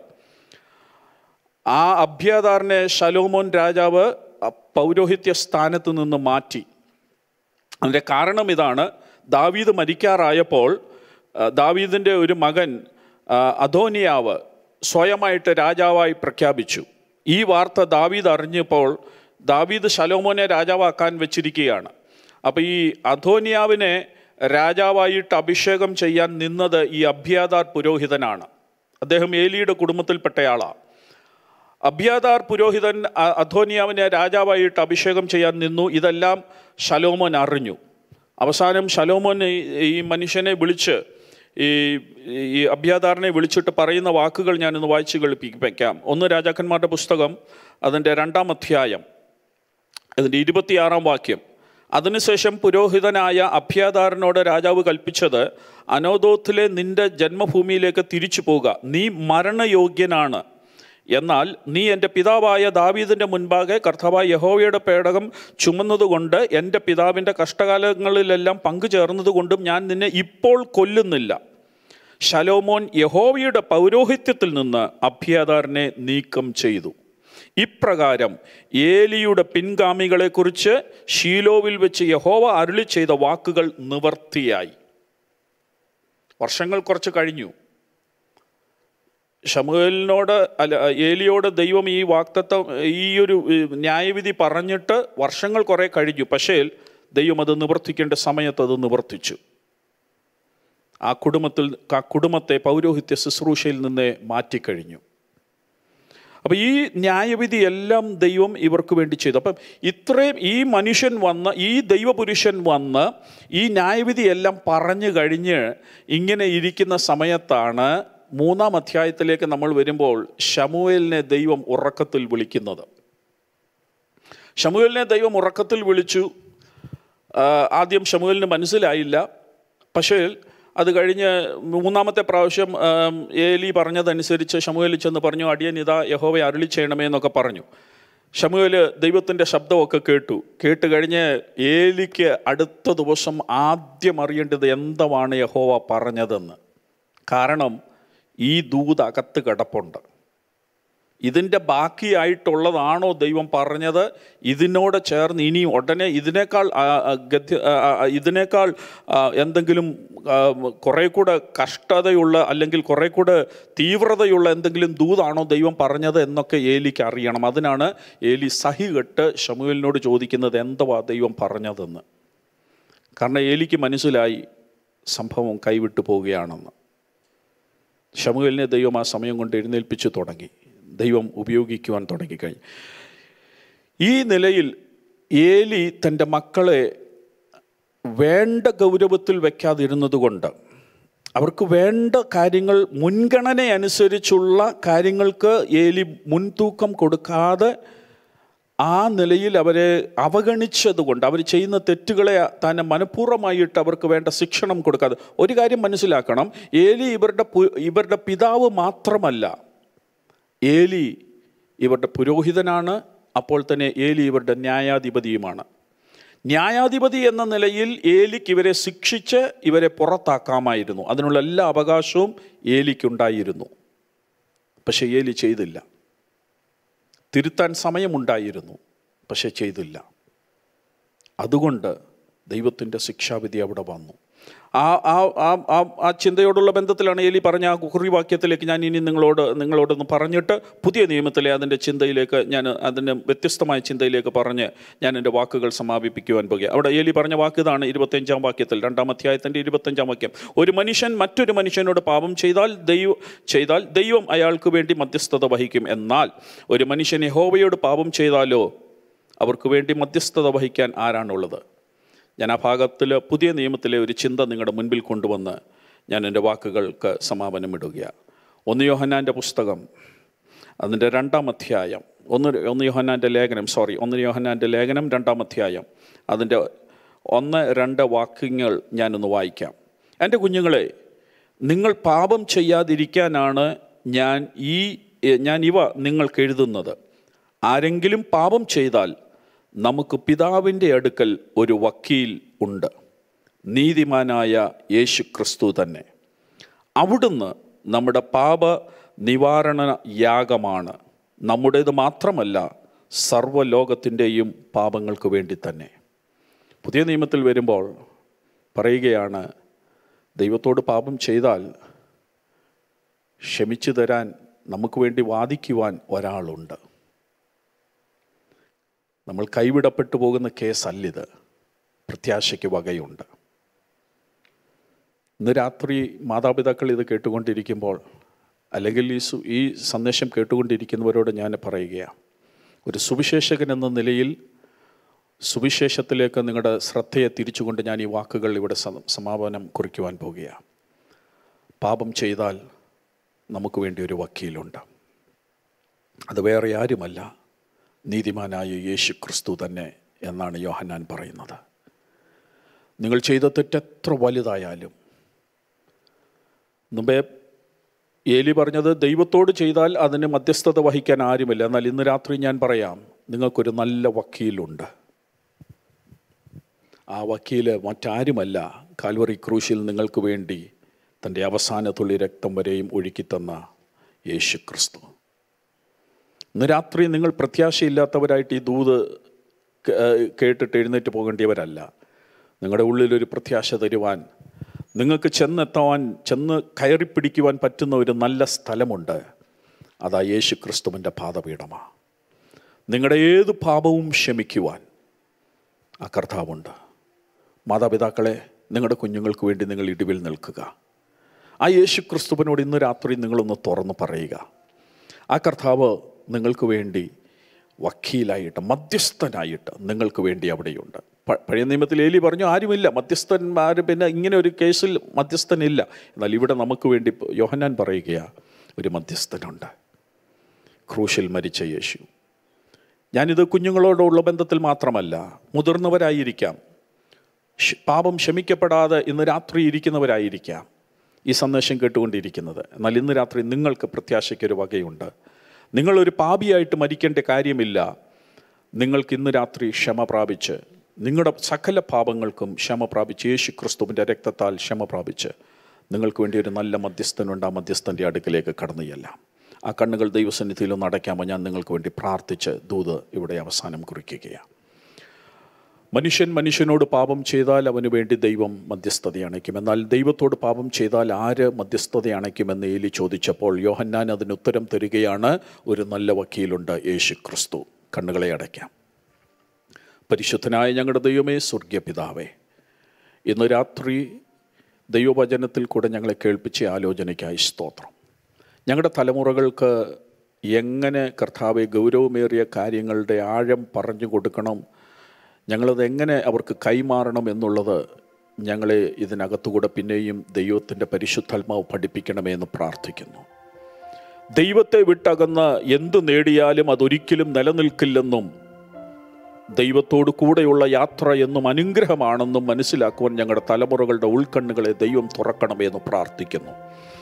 ആ അഭ്യാതാറിനെ ശലോമോൻ രാജാവ് പൗരോഹിത്യ സ്ഥാനത്ത് നിന്ന് മാറ്റി അതിൻ്റെ കാരണം ഇതാണ് ദാവീദ് മരിക്കാറായപ്പോൾ ആ, ദാവീദിൻ്റെ ഒരു മകൻ ആ, അധോനിയാവ് സ്വയമായിട്ട് രാജാവായി പ്രഖ്യാപിച്ചു ഈ വാർത്ത ദാവീദ് അറിഞ്ഞപ്പോൾ ദാവീദ് ശലോമോനെ രാജാവാക്കാൻ വെച്ചിരിക്കുകയാണ് അപ്പോൾ ഈ അധോനിയാവിനെ രാജാവായിട്ട് അഭിഷേകം ചെയ്യാൻ നിന്നത് ഈ അഭ്യാതാർ പുരോഹിതനാണ് അദ്ദേഹം ഏലിയുടെ കുടുംബത്തിൽപ്പെട്ടയാളാണ് അഭ്യാതാർ പുരോഹിതൻ അ- അധോനിയാവിനെ രാജാവായിട്ട് അഭിഷേകം ചെയ്യാൻ നിന്നു ഇതെല്ലാം ശലോമോൻ അറിഞ്ഞു അവസാനം ശലോമോൻ ഈ- ഈ മനുഷ്യനെ വിളിച്ച് ഈ ഈ അഭ്യാതാറിനെ വിളിച്ചിട്ട് പറയുന്ന വാക്കുകൾ ഞാനൊന്ന് വായിച്ച് കളിപ്പിക്കാം ഒന്ന് രാജാക്കന്മാരുടെ പുസ്തകം അതിൻ്റെ രണ്ടാം അധ്യായം അതിൻ്റെ ഇരുപത്തിയാറാം വാക്യം അതിനുശേഷം പുരോഹിതനായ അഭ്യാതാരനോട് രാജാവ് കൽപ്പിച്ചത് അനോദോത്തിലെ നിന്റെ ജന്മഭൂമിയിലേക്ക് തിരിച്ചു പോവുക നീ മരണയോഗ്യനാണ് എന്നാൽ നീ എൻ്റെ പിതാവായ ദാവീദിൻ്റെ മുൻപാകെ കർത്താവായ യഹോവയുടെ പേടകം ചുമന്നതുകൊണ്ട് എൻ്റെ പിതാവിൻ്റെ കഷ്ടകാലങ്ങളിലെല്ലാം പങ്കുചേർന്നതുകൊണ്ടും ഞാൻ നിന്നെ ഇപ്പോൾ കൊല്ലുന്നില്ല ശലോമോൻ യഹോവയുടെ പൗരോഹിത്യത്തിൽ നിന്ന് അഭ്യാതാരനെ നീക്കം ചെയ്തു ഇപ്രകാരം ഏലിയുടെ പിൻഗാമികളെക്കുറിച്ച് ഷീലോവിൽ വെച്ച് യഹോവ അരുളി ചെയ്ത വാക്കുകൾ നിവർത്തിയായി വർഷങ്ങൾ കുറച്ച് കഴിഞ്ഞു ഷമുവേലിനോട് അല്ല ഏലിയോട് ദൈവം ഈ വാക്തത്വം ഈ ഒരു ഏ, ന്യായവിധി പറഞ്ഞിട്ട് വർഷങ്ങൾ കുറേ കഴിഞ്ഞു പക്ഷേ ദൈവം അത് നിവർത്തിക്കേണ്ട സമയത്ത് അത് നിവർത്തിച്ചു ആ കുടുംബത്തിൽ ആ കുടുംബത്തെ പൗരോഹിത്യ ശുശ്രൂഷയിൽ നിന്ന് മാറ്റിക്കഴിഞ്ഞു അപ്പം ഈ ന്യായവിധി എല്ലാം ദൈവം ഇവർക്ക് വേണ്ടി ചെയ്തു അപ്പം ഇത്രയും ഈ മനുഷ്യൻ വന്ന് ഈ ദൈവപുരുഷൻ വന്ന് ഈ ന്യായവിധി എല്ലാം പറഞ്ഞു കഴിഞ്ഞ് ഇങ്ങനെ ഇരിക്കുന്ന സമയത്താണ് മൂന്നാം അധ്യായത്തിലേക്ക് നമ്മൾ വരുമ്പോൾ ഷമുവേലിനെ ദൈവം ഉറക്കത്തിൽ വിളിക്കുന്നത് ഷമുവേലിനെ ദൈവം ഉറക്കത്തിൽ വിളിച്ചു ആ, ആദ്യം ഷമുവേലിന് മനസ്സിലായില്ല പക്ഷേ അത് കഴിഞ്ഞ് മൂന്നാമത്തെ പ്രാവശ്യം ആം, ഏലി പറഞ്ഞതനുസരിച്ച് ഷമുവേൽ ചെന്ന് പറഞ്ഞു അടിയൻ ഇതാ യഹോവയെ അരുളി ചെയ്യണമേ എന്നൊക്കെ പറഞ്ഞു ഷമുവേൽ ദൈവത്തിൻ്റെ ശബ്ദമൊക്കെ കേട്ടു കേട്ട് കഴിഞ്ഞ് ഏലിക്ക് അടുത്ത ദിവസം ആദ്യം അറിയേണ്ടത് എന്താണ് യഹോവ പറഞ്ഞതെന്ന് കാരണം ഈ ദൂത് അകത്ത് കിടപ്പുണ്ട് ഇതിൻ്റെ ബാക്കിയായിട്ടുള്ളതാണോ ദൈവം പറഞ്ഞത് ഇതിനോട് ചേർന്ന് ഇനി ഉടനെ ഇതിനേക്കാൾ ആ, ആ, ഗദ്യ ആ, ആ, ഇതിനേക്കാൾ ആ, എന്തെങ്കിലും ആ, കുറേ കൂടെ കഷ്ടതയുള്ള അല്ലെങ്കിൽ കുറേ കൂടെ തീവ്രതയുള്ള എന്തെങ്കിലും ദൂതാണോ ദൈവം പറഞ്ഞത് എന്നൊക്കെ ഏലിക്ക് അറിയണം അതിനാണ് ഏലി സഹി കെട്ട് ഷമുവേലിനോട് ചോദിക്കുന്നത് എന്തുവാ ദൈവം പറഞ്ഞതെന്ന് കാരണം ഏലിക്ക് മനസ്സിലായി സംഭവം കൈവിട്ടു പോവുകയാണെന്ന് ഷമുവേലിനെ ദൈവം ആ സമയം കൊണ്ട് എഴുന്നേൽപ്പിച്ചു തുടങ്ങി ദൈവം ഉപയോഗിക്കുവാൻ തുടങ്ങിക്കഴിഞ്ഞു ഈ നിലയിൽ ഏലി തൻ്റെ മക്കളെ വേണ്ട ഗൗരവത്തിൽ വയ്ക്കാതിരുന്നത് കൊണ്ട് അവർക്ക് വേണ്ട കാര്യങ്ങൾ മുൻഗണന അനുസരിച്ചുള്ള കാര്യങ്ങൾക്ക് ഏലി മുൻതൂക്കം കൊടുക്കാതെ ആ നിലയിൽ അവരെ അവഗണിച്ചതുകൊണ്ട് അവർ ചെയ്യുന്ന തെറ്റുകളെ തന്നെ മനഃപൂർവ്വമായിട്ട് അവർക്ക് വേണ്ട ശിക്ഷണം കൊടുക്കാതെ ഒരു കാര്യം മനസ്സിലാക്കണം ഏലി ഇവരുടെ പു- ഇവരുടെ പിതാവ് മാത്രമല്ല ഏലി ഇവരുടെ പുരോഹിതനാണ് അപ്പോൾ തന്നെ ഏലി ഇവരുടെ ന്യായാധിപതിയുമാണ് ന്യായാധിപതി എന്ന നിലയിൽ ഏലിക്ക് ഇവരെ ശിക്ഷിച്ച് ഇവരെ പുറത്താക്കാമായിരുന്നു അതിനുള്ള എല്ലാ അവകാശവും ഏലിക്കുണ്ടായിരുന്നു പക്ഷെ ഏലി ചെയ്തില്ല തിരുത്താൻ സമയമുണ്ടായിരുന്നു പക്ഷെ ചെയ്തില്ല അതുകൊണ്ട് ദൈവത്തിൻ്റെ ശിക്ഷാവിധി അവിടെ വന്നു ആ ആ ആ ആ ആ ചിന്തയോടുള്ള ബന്ധത്തിലാണ് ഏലി പറഞ്ഞ ആ കുറിവാക്യത്തിലേക്ക് ഞാൻ ഇനി നിങ്ങളോട് നിങ്ങളോടൊന്ന് പറഞ്ഞിട്ട് പുതിയ നിയമത്തിലെ അതിൻ്റെ ചിന്തയിലേക്ക് ഞാൻ അതിൻ്റെ വ്യത്യസ്തമായ ചിന്തയിലേക്ക് പറഞ്ഞ് ഞാൻ എൻ്റെ വാക്കുകൾ സമാപിപ്പിക്കുവാൻ പോകുക അവിടെ ഏലി പറഞ്ഞ വാക്ക് ഇതാണ് ഇരുപത്തഞ്ചാം വാക്യത്തിൽ രണ്ടാം അധ്യായത്തിൻ്റെ ഇരുപത്തഞ്ചാം വാക്യം ഒരു മനുഷ്യൻ മറ്റൊരു മനുഷ്യനോട് പാപം ചെയ്താൽ ദൈവം ചെയ്താൽ ദൈവം അയാൾക്ക് വേണ്ടി മധ്യസ്ഥത വഹിക്കും എന്നാൽ ഒരു മനുഷ്യൻ യഹോവയോട് പാപം ചെയ്താലോ അവർക്ക് വേണ്ടി മധ്യസ്ഥത വഹിക്കാൻ ആരാണുള്ളത് ഞാൻ ആ ഭാഗത്തിൽ പുതിയ നിയമത്തിലെ ഒരു ചിന്ത നിങ്ങളുടെ മുൻപിൽ കൊണ്ടുവന്ന് ഞാൻ എൻ്റെ വാക്കുകൾക്ക് സമാപനമിടുകയാണ് ഒന്ന് യോഹന്നാൻ്റെ പുസ്തകം അതിൻ്റെ രണ്ടാം അധ്യായം ഒന്ന് ഒന്ന് യോഹന്നാൻ്റെ ലേഖനം സോറി ഒന്ന് യോഹന്നാൻ്റെ ലേഖനം രണ്ടാം അധ്യായം അതിൻ്റെ ഒന്ന് രണ്ട് വാക്യങ്ങൾ ഞാനൊന്ന് വായിക്കാം എൻ്റെ കുഞ്ഞുങ്ങളെ നിങ്ങൾ പാപം ചെയ്യാതിരിക്കാനാണ് ഞാൻ ഈ ഞാൻ ഇവ നിങ്ങൾക്ക് എഴുതുന്നത് ആരെങ്കിലും പാപം ചെയ്താൽ നമുക്ക് പിതാവിൻ്റെ അടുക്കൽ ഒരു വക്കീൽ ഉണ്ട് നീതിമാനായ യേശു ക്രിസ്തു തന്നെ അവിടുന്ന് നമ്മുടെ പാപ നിവാരണ യാഗമാണ് നമ്മുടേത് മാത്രമല്ല സർവ്വലോകത്തിൻ്റെയും പാപങ്ങൾക്ക് വേണ്ടി തന്നെ പുതിയ നിയമത്തിൽ വരുമ്പോൾ പറയുകയാണ് ദൈവത്തോട് പാപം ചെയ്താൽ ക്ഷമിച്ചു തരാൻ നമുക്ക് വേണ്ടി വാദിക്കുവാൻ ഒരാളുണ്ട് നമ്മൾ കൈവിടപ്പെട്ടു പോകുന്ന കേസല്ലിത് പ്രത്യാശയ്ക്ക് വകയുണ്ട് ഇന്ന് രാത്രി മാതാപിതാക്കൾ ഇത് കേട്ടുകൊണ്ടിരിക്കുമ്പോൾ അല്ലെങ്കിൽ ഈ സു ഈ സന്ദേശം കേട്ടുകൊണ്ടിരിക്കുന്നവരോട് ഞാൻ പറയുകയാണ് ഒരു സുവിശേഷകൻ എന്ന നിലയിൽ സുവിശേഷത്തിലേക്ക് നിങ്ങളുടെ ശ്രദ്ധയെ തിരിച്ചുകൊണ്ട് ഞാൻ ഈ വാക്കുകൾ ഇവിടെ സ- സമാപനം കുറിക്കുവാൻ പോകുകയാണ് പാപം ചെയ്താൽ നമുക്ക് വേണ്ടി ഒരു വക്കീലുണ്ട് അത് വേറെ ആരുമല്ല നീതിമാനായ യേശു ക്രിസ്തു തന്നെ എന്നാണ് യോഹന്നാൻ പറയുന്നത് നിങ്ങൾ ചെയ്ത തെറ്റെത്ര വലുതായാലും മുമ്പേ ഏലി പറഞ്ഞത് ദൈവത്തോട് ചെയ്താൽ അതിന് മധ്യസ്ഥത വഹിക്കാൻ ആരുമില്ല എന്നാൽ ഇന്ന് രാത്രി ഞാൻ പറയാം നിങ്ങൾക്കൊരു നല്ല വക്കീലുണ്ട് ആ വക്കീല് മറ്റാരുമല്ല കാൽവറി ക്രൂശിൽ നിങ്ങൾക്ക് വേണ്ടി തൻ്റെ അവസാന തുള്ളി രക്തം വരെയും ഒഴുക്കിത്തന്ന യേശു ക്രിസ്തു ഇന്ന് രാത്രി നിങ്ങൾ പ്രത്യാശയില്ലാത്തവരായിട്ട് ഈ ദൂത് കേ- ഏഹ് കേട്ടിട്ട് എഴുന്നേറ്റ് പോകേണ്ടിയവരല്ല നിങ്ങളുടെ ഉള്ളിലൊരു പ്രത്യാശ തരുവാൻ നിങ്ങൾക്ക് ചെന്നെത്താൻ ചെന്ന് കയറിപ്പിടിക്കുവാൻ പറ്റുന്ന ഒരു നല്ല സ്ഥലമുണ്ട് അതാ യേശു ക്രിസ്തുവിൻ്റെ പാദപീഠമാണ് നിങ്ങളുടെ ഏത് പാപവും ക്ഷമിക്കുവാൻ ആ കർത്താവുണ്ട് മാതാപിതാക്കളെ നിങ്ങളുടെ കുഞ്ഞുങ്ങൾക്ക് വേണ്ടി നിങ്ങൾ ഇടിവിൽ നിൽക്കുക ആ യേശു ക്രിസ്തുവിനോട് ഇന്ന് രാത്രി നിങ്ങളൊന്ന് തുറന്ന് പറയുക ആ കർത്താവ് നിങ്ങൾക്ക് വേണ്ടി വക്കീലായിട്ട് മധ്യസ്ഥനായിട്ട് നിങ്ങൾക്ക് വേണ്ടി അവിടെയുണ്ട് പ- പഴയ നിയമത്തിൽ ഏലി പറഞ്ഞു ആരുമില്ല മധ്യസ്ഥന്മാർ പിന്നെ ഇങ്ങനെ ഒരു കേസിൽ മധ്യസ്ഥനില്ല എന്നാൽ ഇവിടെ നമുക്ക് വേണ്ടി യോഹന്നാൻ പറയുകയാ ഒരു മധ്യസ്ഥനുണ്ട് ക്രൂശിൽ മരിച്ച യേശു ഞാനിത് കുഞ്ഞുങ്ങളോടുള്ള ബന്ധത്തിൽ മാത്രമല്ല മുതിർന്നവരായിരിക്കാം ഷ്- പാപം ക്ഷമിക്കപ്പെടാതെ ഇന്ന് രാത്രി ഇരിക്കുന്നവരായിരിക്കാം ഈ സന്ദേശം കേട്ടുകൊണ്ടിരിക്കുന്നത് എന്നാൽ ഇന്ന് രാത്രി നിങ്ങൾക്ക് പ്രത്യാശയ്ക്കൊരു വകയുണ്ട് നിങ്ങളൊരു പാപിയായിട്ട് മരിക്കേണ്ട കാര്യമില്ല നിങ്ങൾക്ക് ഇന്ന് രാത്രി ക്ഷമ പ്രാപിച്ച് നിങ്ങളുടെ സകല പാപങ്ങൾക്കും ക്ഷമ പ്രാപിച്ച് യേശു ക്രിസ്തുവിൻ്റെ രക്തത്താൽ ക്ഷമ പ്രാപിച്ച് നിങ്ങൾക്ക് വേണ്ടി ഒരു നല്ല മധ്യസ്ഥനുണ്ട് ആ മധ്യസ്ഥൻ്റെ അടുക്കിലേക്ക് കടന്നു ചെല്ലാം ആ കണ്ണുകൾ ദൈവസന്നിധിയിൽ ഒന്ന് അടയ്ക്കാമോ ഞാൻ നിങ്ങൾക്ക് വേണ്ടി പ്രാർത്ഥിച്ച് ദൂത് ഇവിടെ അവസാനം കുറിക്കുകയാണ് മനുഷ്യൻ മനുഷ്യനോട് പാപം ചെയ്താൽ അവന് വേണ്ടി ദൈവം മധ്യസ്ഥത അണയ്ക്കും എന്നാൽ ദൈവത്തോട് പാപം ചെയ്താൽ ആര് മധ്യസ്ഥത അണയ്ക്കുമെന്ന് ഏലി ചോദിച്ചപ്പോൾ യോഹന്നാൻ അതിന് ഉത്തരം തരികയാണ് ഒരു നല്ല വക്കീലുണ്ട് യേശു ക്രിസ്തു കണ്ണുകളെ അടയ്ക്കാം പരിശുദ്ധനായ ഞങ്ങളുടെ ദൈവമേ സ്വർഗീയ പിതാവേ ഇന്ന് രാത്രി ദൈവവചനത്തിൽ കൂടെ ഞങ്ങളെ കേൾപ്പിച്ച ആലോചനയ്ക്കായി സ്തോത്രം ഞങ്ങളുടെ തലമുറകൾക്ക് എങ്ങനെ കർത്താവെ ഗൗരവമേറിയ കാര്യങ്ങളുടെ ആഴം പറഞ്ഞു കൊടുക്കണം ഞങ്ങളത് എങ്ങനെ അവർക്ക് കൈമാറണം എന്നുള്ളത് ഞങ്ങളെ ഇതിനകത്തുകൂടെ പിന്നെയും ദൈവത്തിൻ്റെ പരിശുദ്ധാത്മാവ് പഠിപ്പിക്കണമേ എന്ന് പ്രാർത്ഥിക്കുന്നു ദൈവത്തെ വിട്ടകന്ന് എന്തു നേടിയാലും അതൊരിക്കലും നിലനിൽക്കില്ലെന്നും ദൈവത്തോടു കൂടെയുള്ള യാത്ര എന്നും അനുഗ്രഹമാണെന്നും മനസ്സിലാക്കുവാൻ ഞങ്ങളുടെ തലമുറകളുടെ ഉൾക്കണ്ണുകളെ ദൈവം തുറക്കണമേ എന്ന് പ്രാർത്ഥിക്കുന്നു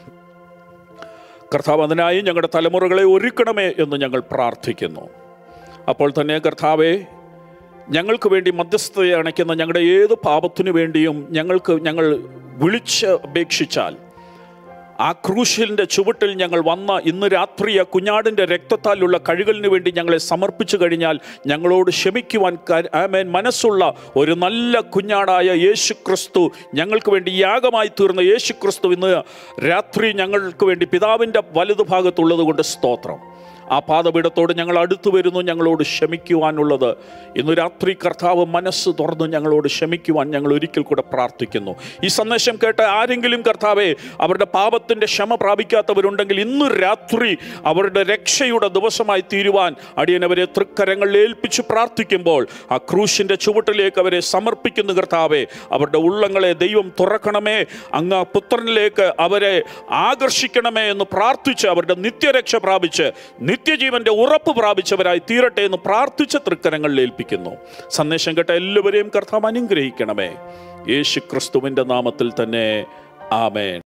കർത്താവ് അതിനായി ഞങ്ങളുടെ തലമുറകളെ ഒരുക്കണമേ എന്ന് ഞങ്ങൾ പ്രാർത്ഥിക്കുന്നു അപ്പോൾ തന്നെ കർത്താവെ ഞങ്ങൾക്ക് വേണ്ടി മധ്യസ്ഥത അണയ്ക്കുന്ന ഞങ്ങളുടെ ഏത് പാപത്തിനു വേണ്ടിയും ഞങ്ങൾക്ക് ഞങ്ങൾ വിളിച്ച് അപേക്ഷിച്ചാൽ ആ ക്രൂശിലിൻ്റെ ചുവട്ടിൽ ഞങ്ങൾ വന്ന ഇന്ന് രാത്രി ആ കുഞ്ഞാടിൻ്റെ രക്തത്താലുള്ള കഴുകലിന് വേണ്ടി ഞങ്ങളെ സമർപ്പിച്ചു കഴിഞ്ഞാൽ ഞങ്ങളോട് ക്ഷമിക്കുവാൻ ആമേൻ മനസ്സുള്ള ഒരു നല്ല കുഞ്ഞാടായ യേശു ക്രിസ്തു ഞങ്ങൾക്ക് വേണ്ടി യാഗമായി തീർന്ന യേശു ക്രിസ്തു ഇന്ന് രാത്രി ഞങ്ങൾക്ക് വേണ്ടി പിതാവിൻ്റെ വലതുഭാഗത്തുള്ളത് കൊണ്ട് സ്തോത്രം ആ പാതപീഠത്തോട് ഞങ്ങൾ അടുത്തു വരുന്നു ഞങ്ങളോട് ക്ഷമിക്കുവാനുള്ളത് ഇന്ന് രാത്രി കർത്താവ് മനസ്സ് തുറന്ന് ഞങ്ങളോട് ക്ഷമിക്കുവാൻ ഞങ്ങൾ ഒരിക്കൽ കൂടെ പ്രാർത്ഥിക്കുന്നു ഈ സന്ദേശം കേട്ട് ആരെങ്കിലും കർത്താവെ അവരുടെ പാപത്തിൻ്റെ ക്ഷമ പ്രാപിക്കാത്തവരുണ്ടെങ്കിൽ ഇന്ന് രാത്രി അവരുടെ രക്ഷയുടെ ദിവസമായി തീരുവാൻ അടിയനവരെ തൃക്കരങ്ങളിൽ ഏൽപ്പിച്ച് പ്രാർത്ഥിക്കുമ്പോൾ ആ ക്രൂശിൻ്റെ ചുവട്ടിലേക്ക് അവരെ സമർപ്പിക്കുന്നു കർത്താവെ അവരുടെ ഉള്ളങ്ങളെ ദൈവം തുറക്കണമേ അങ്ങ് ആ പുത്രനിലേക്ക് അവരെ ആകർഷിക്കണമേ എന്ന് പ്രാർത്ഥിച്ച് അവരുടെ നിത്യരക്ഷ പ്രാപിച്ച് നിത്യജീവന്റെ ഉറപ്പ് പ്രാപിച്ചവരായി തീരട്ടെ എന്ന് പ്രാർത്ഥിച്ച തൃക്കരങ്ങളിൽ ഏൽപ്പിക്കുന്നു സന്ദേശം കേട്ട എല്ലാവരെയും കർത്താവ് അനുഗ്രഹിക്കണമേ യേശു ക്രിസ്തുവിൻ്റെ നാമത്തിൽ തന്നെ ആമേൻ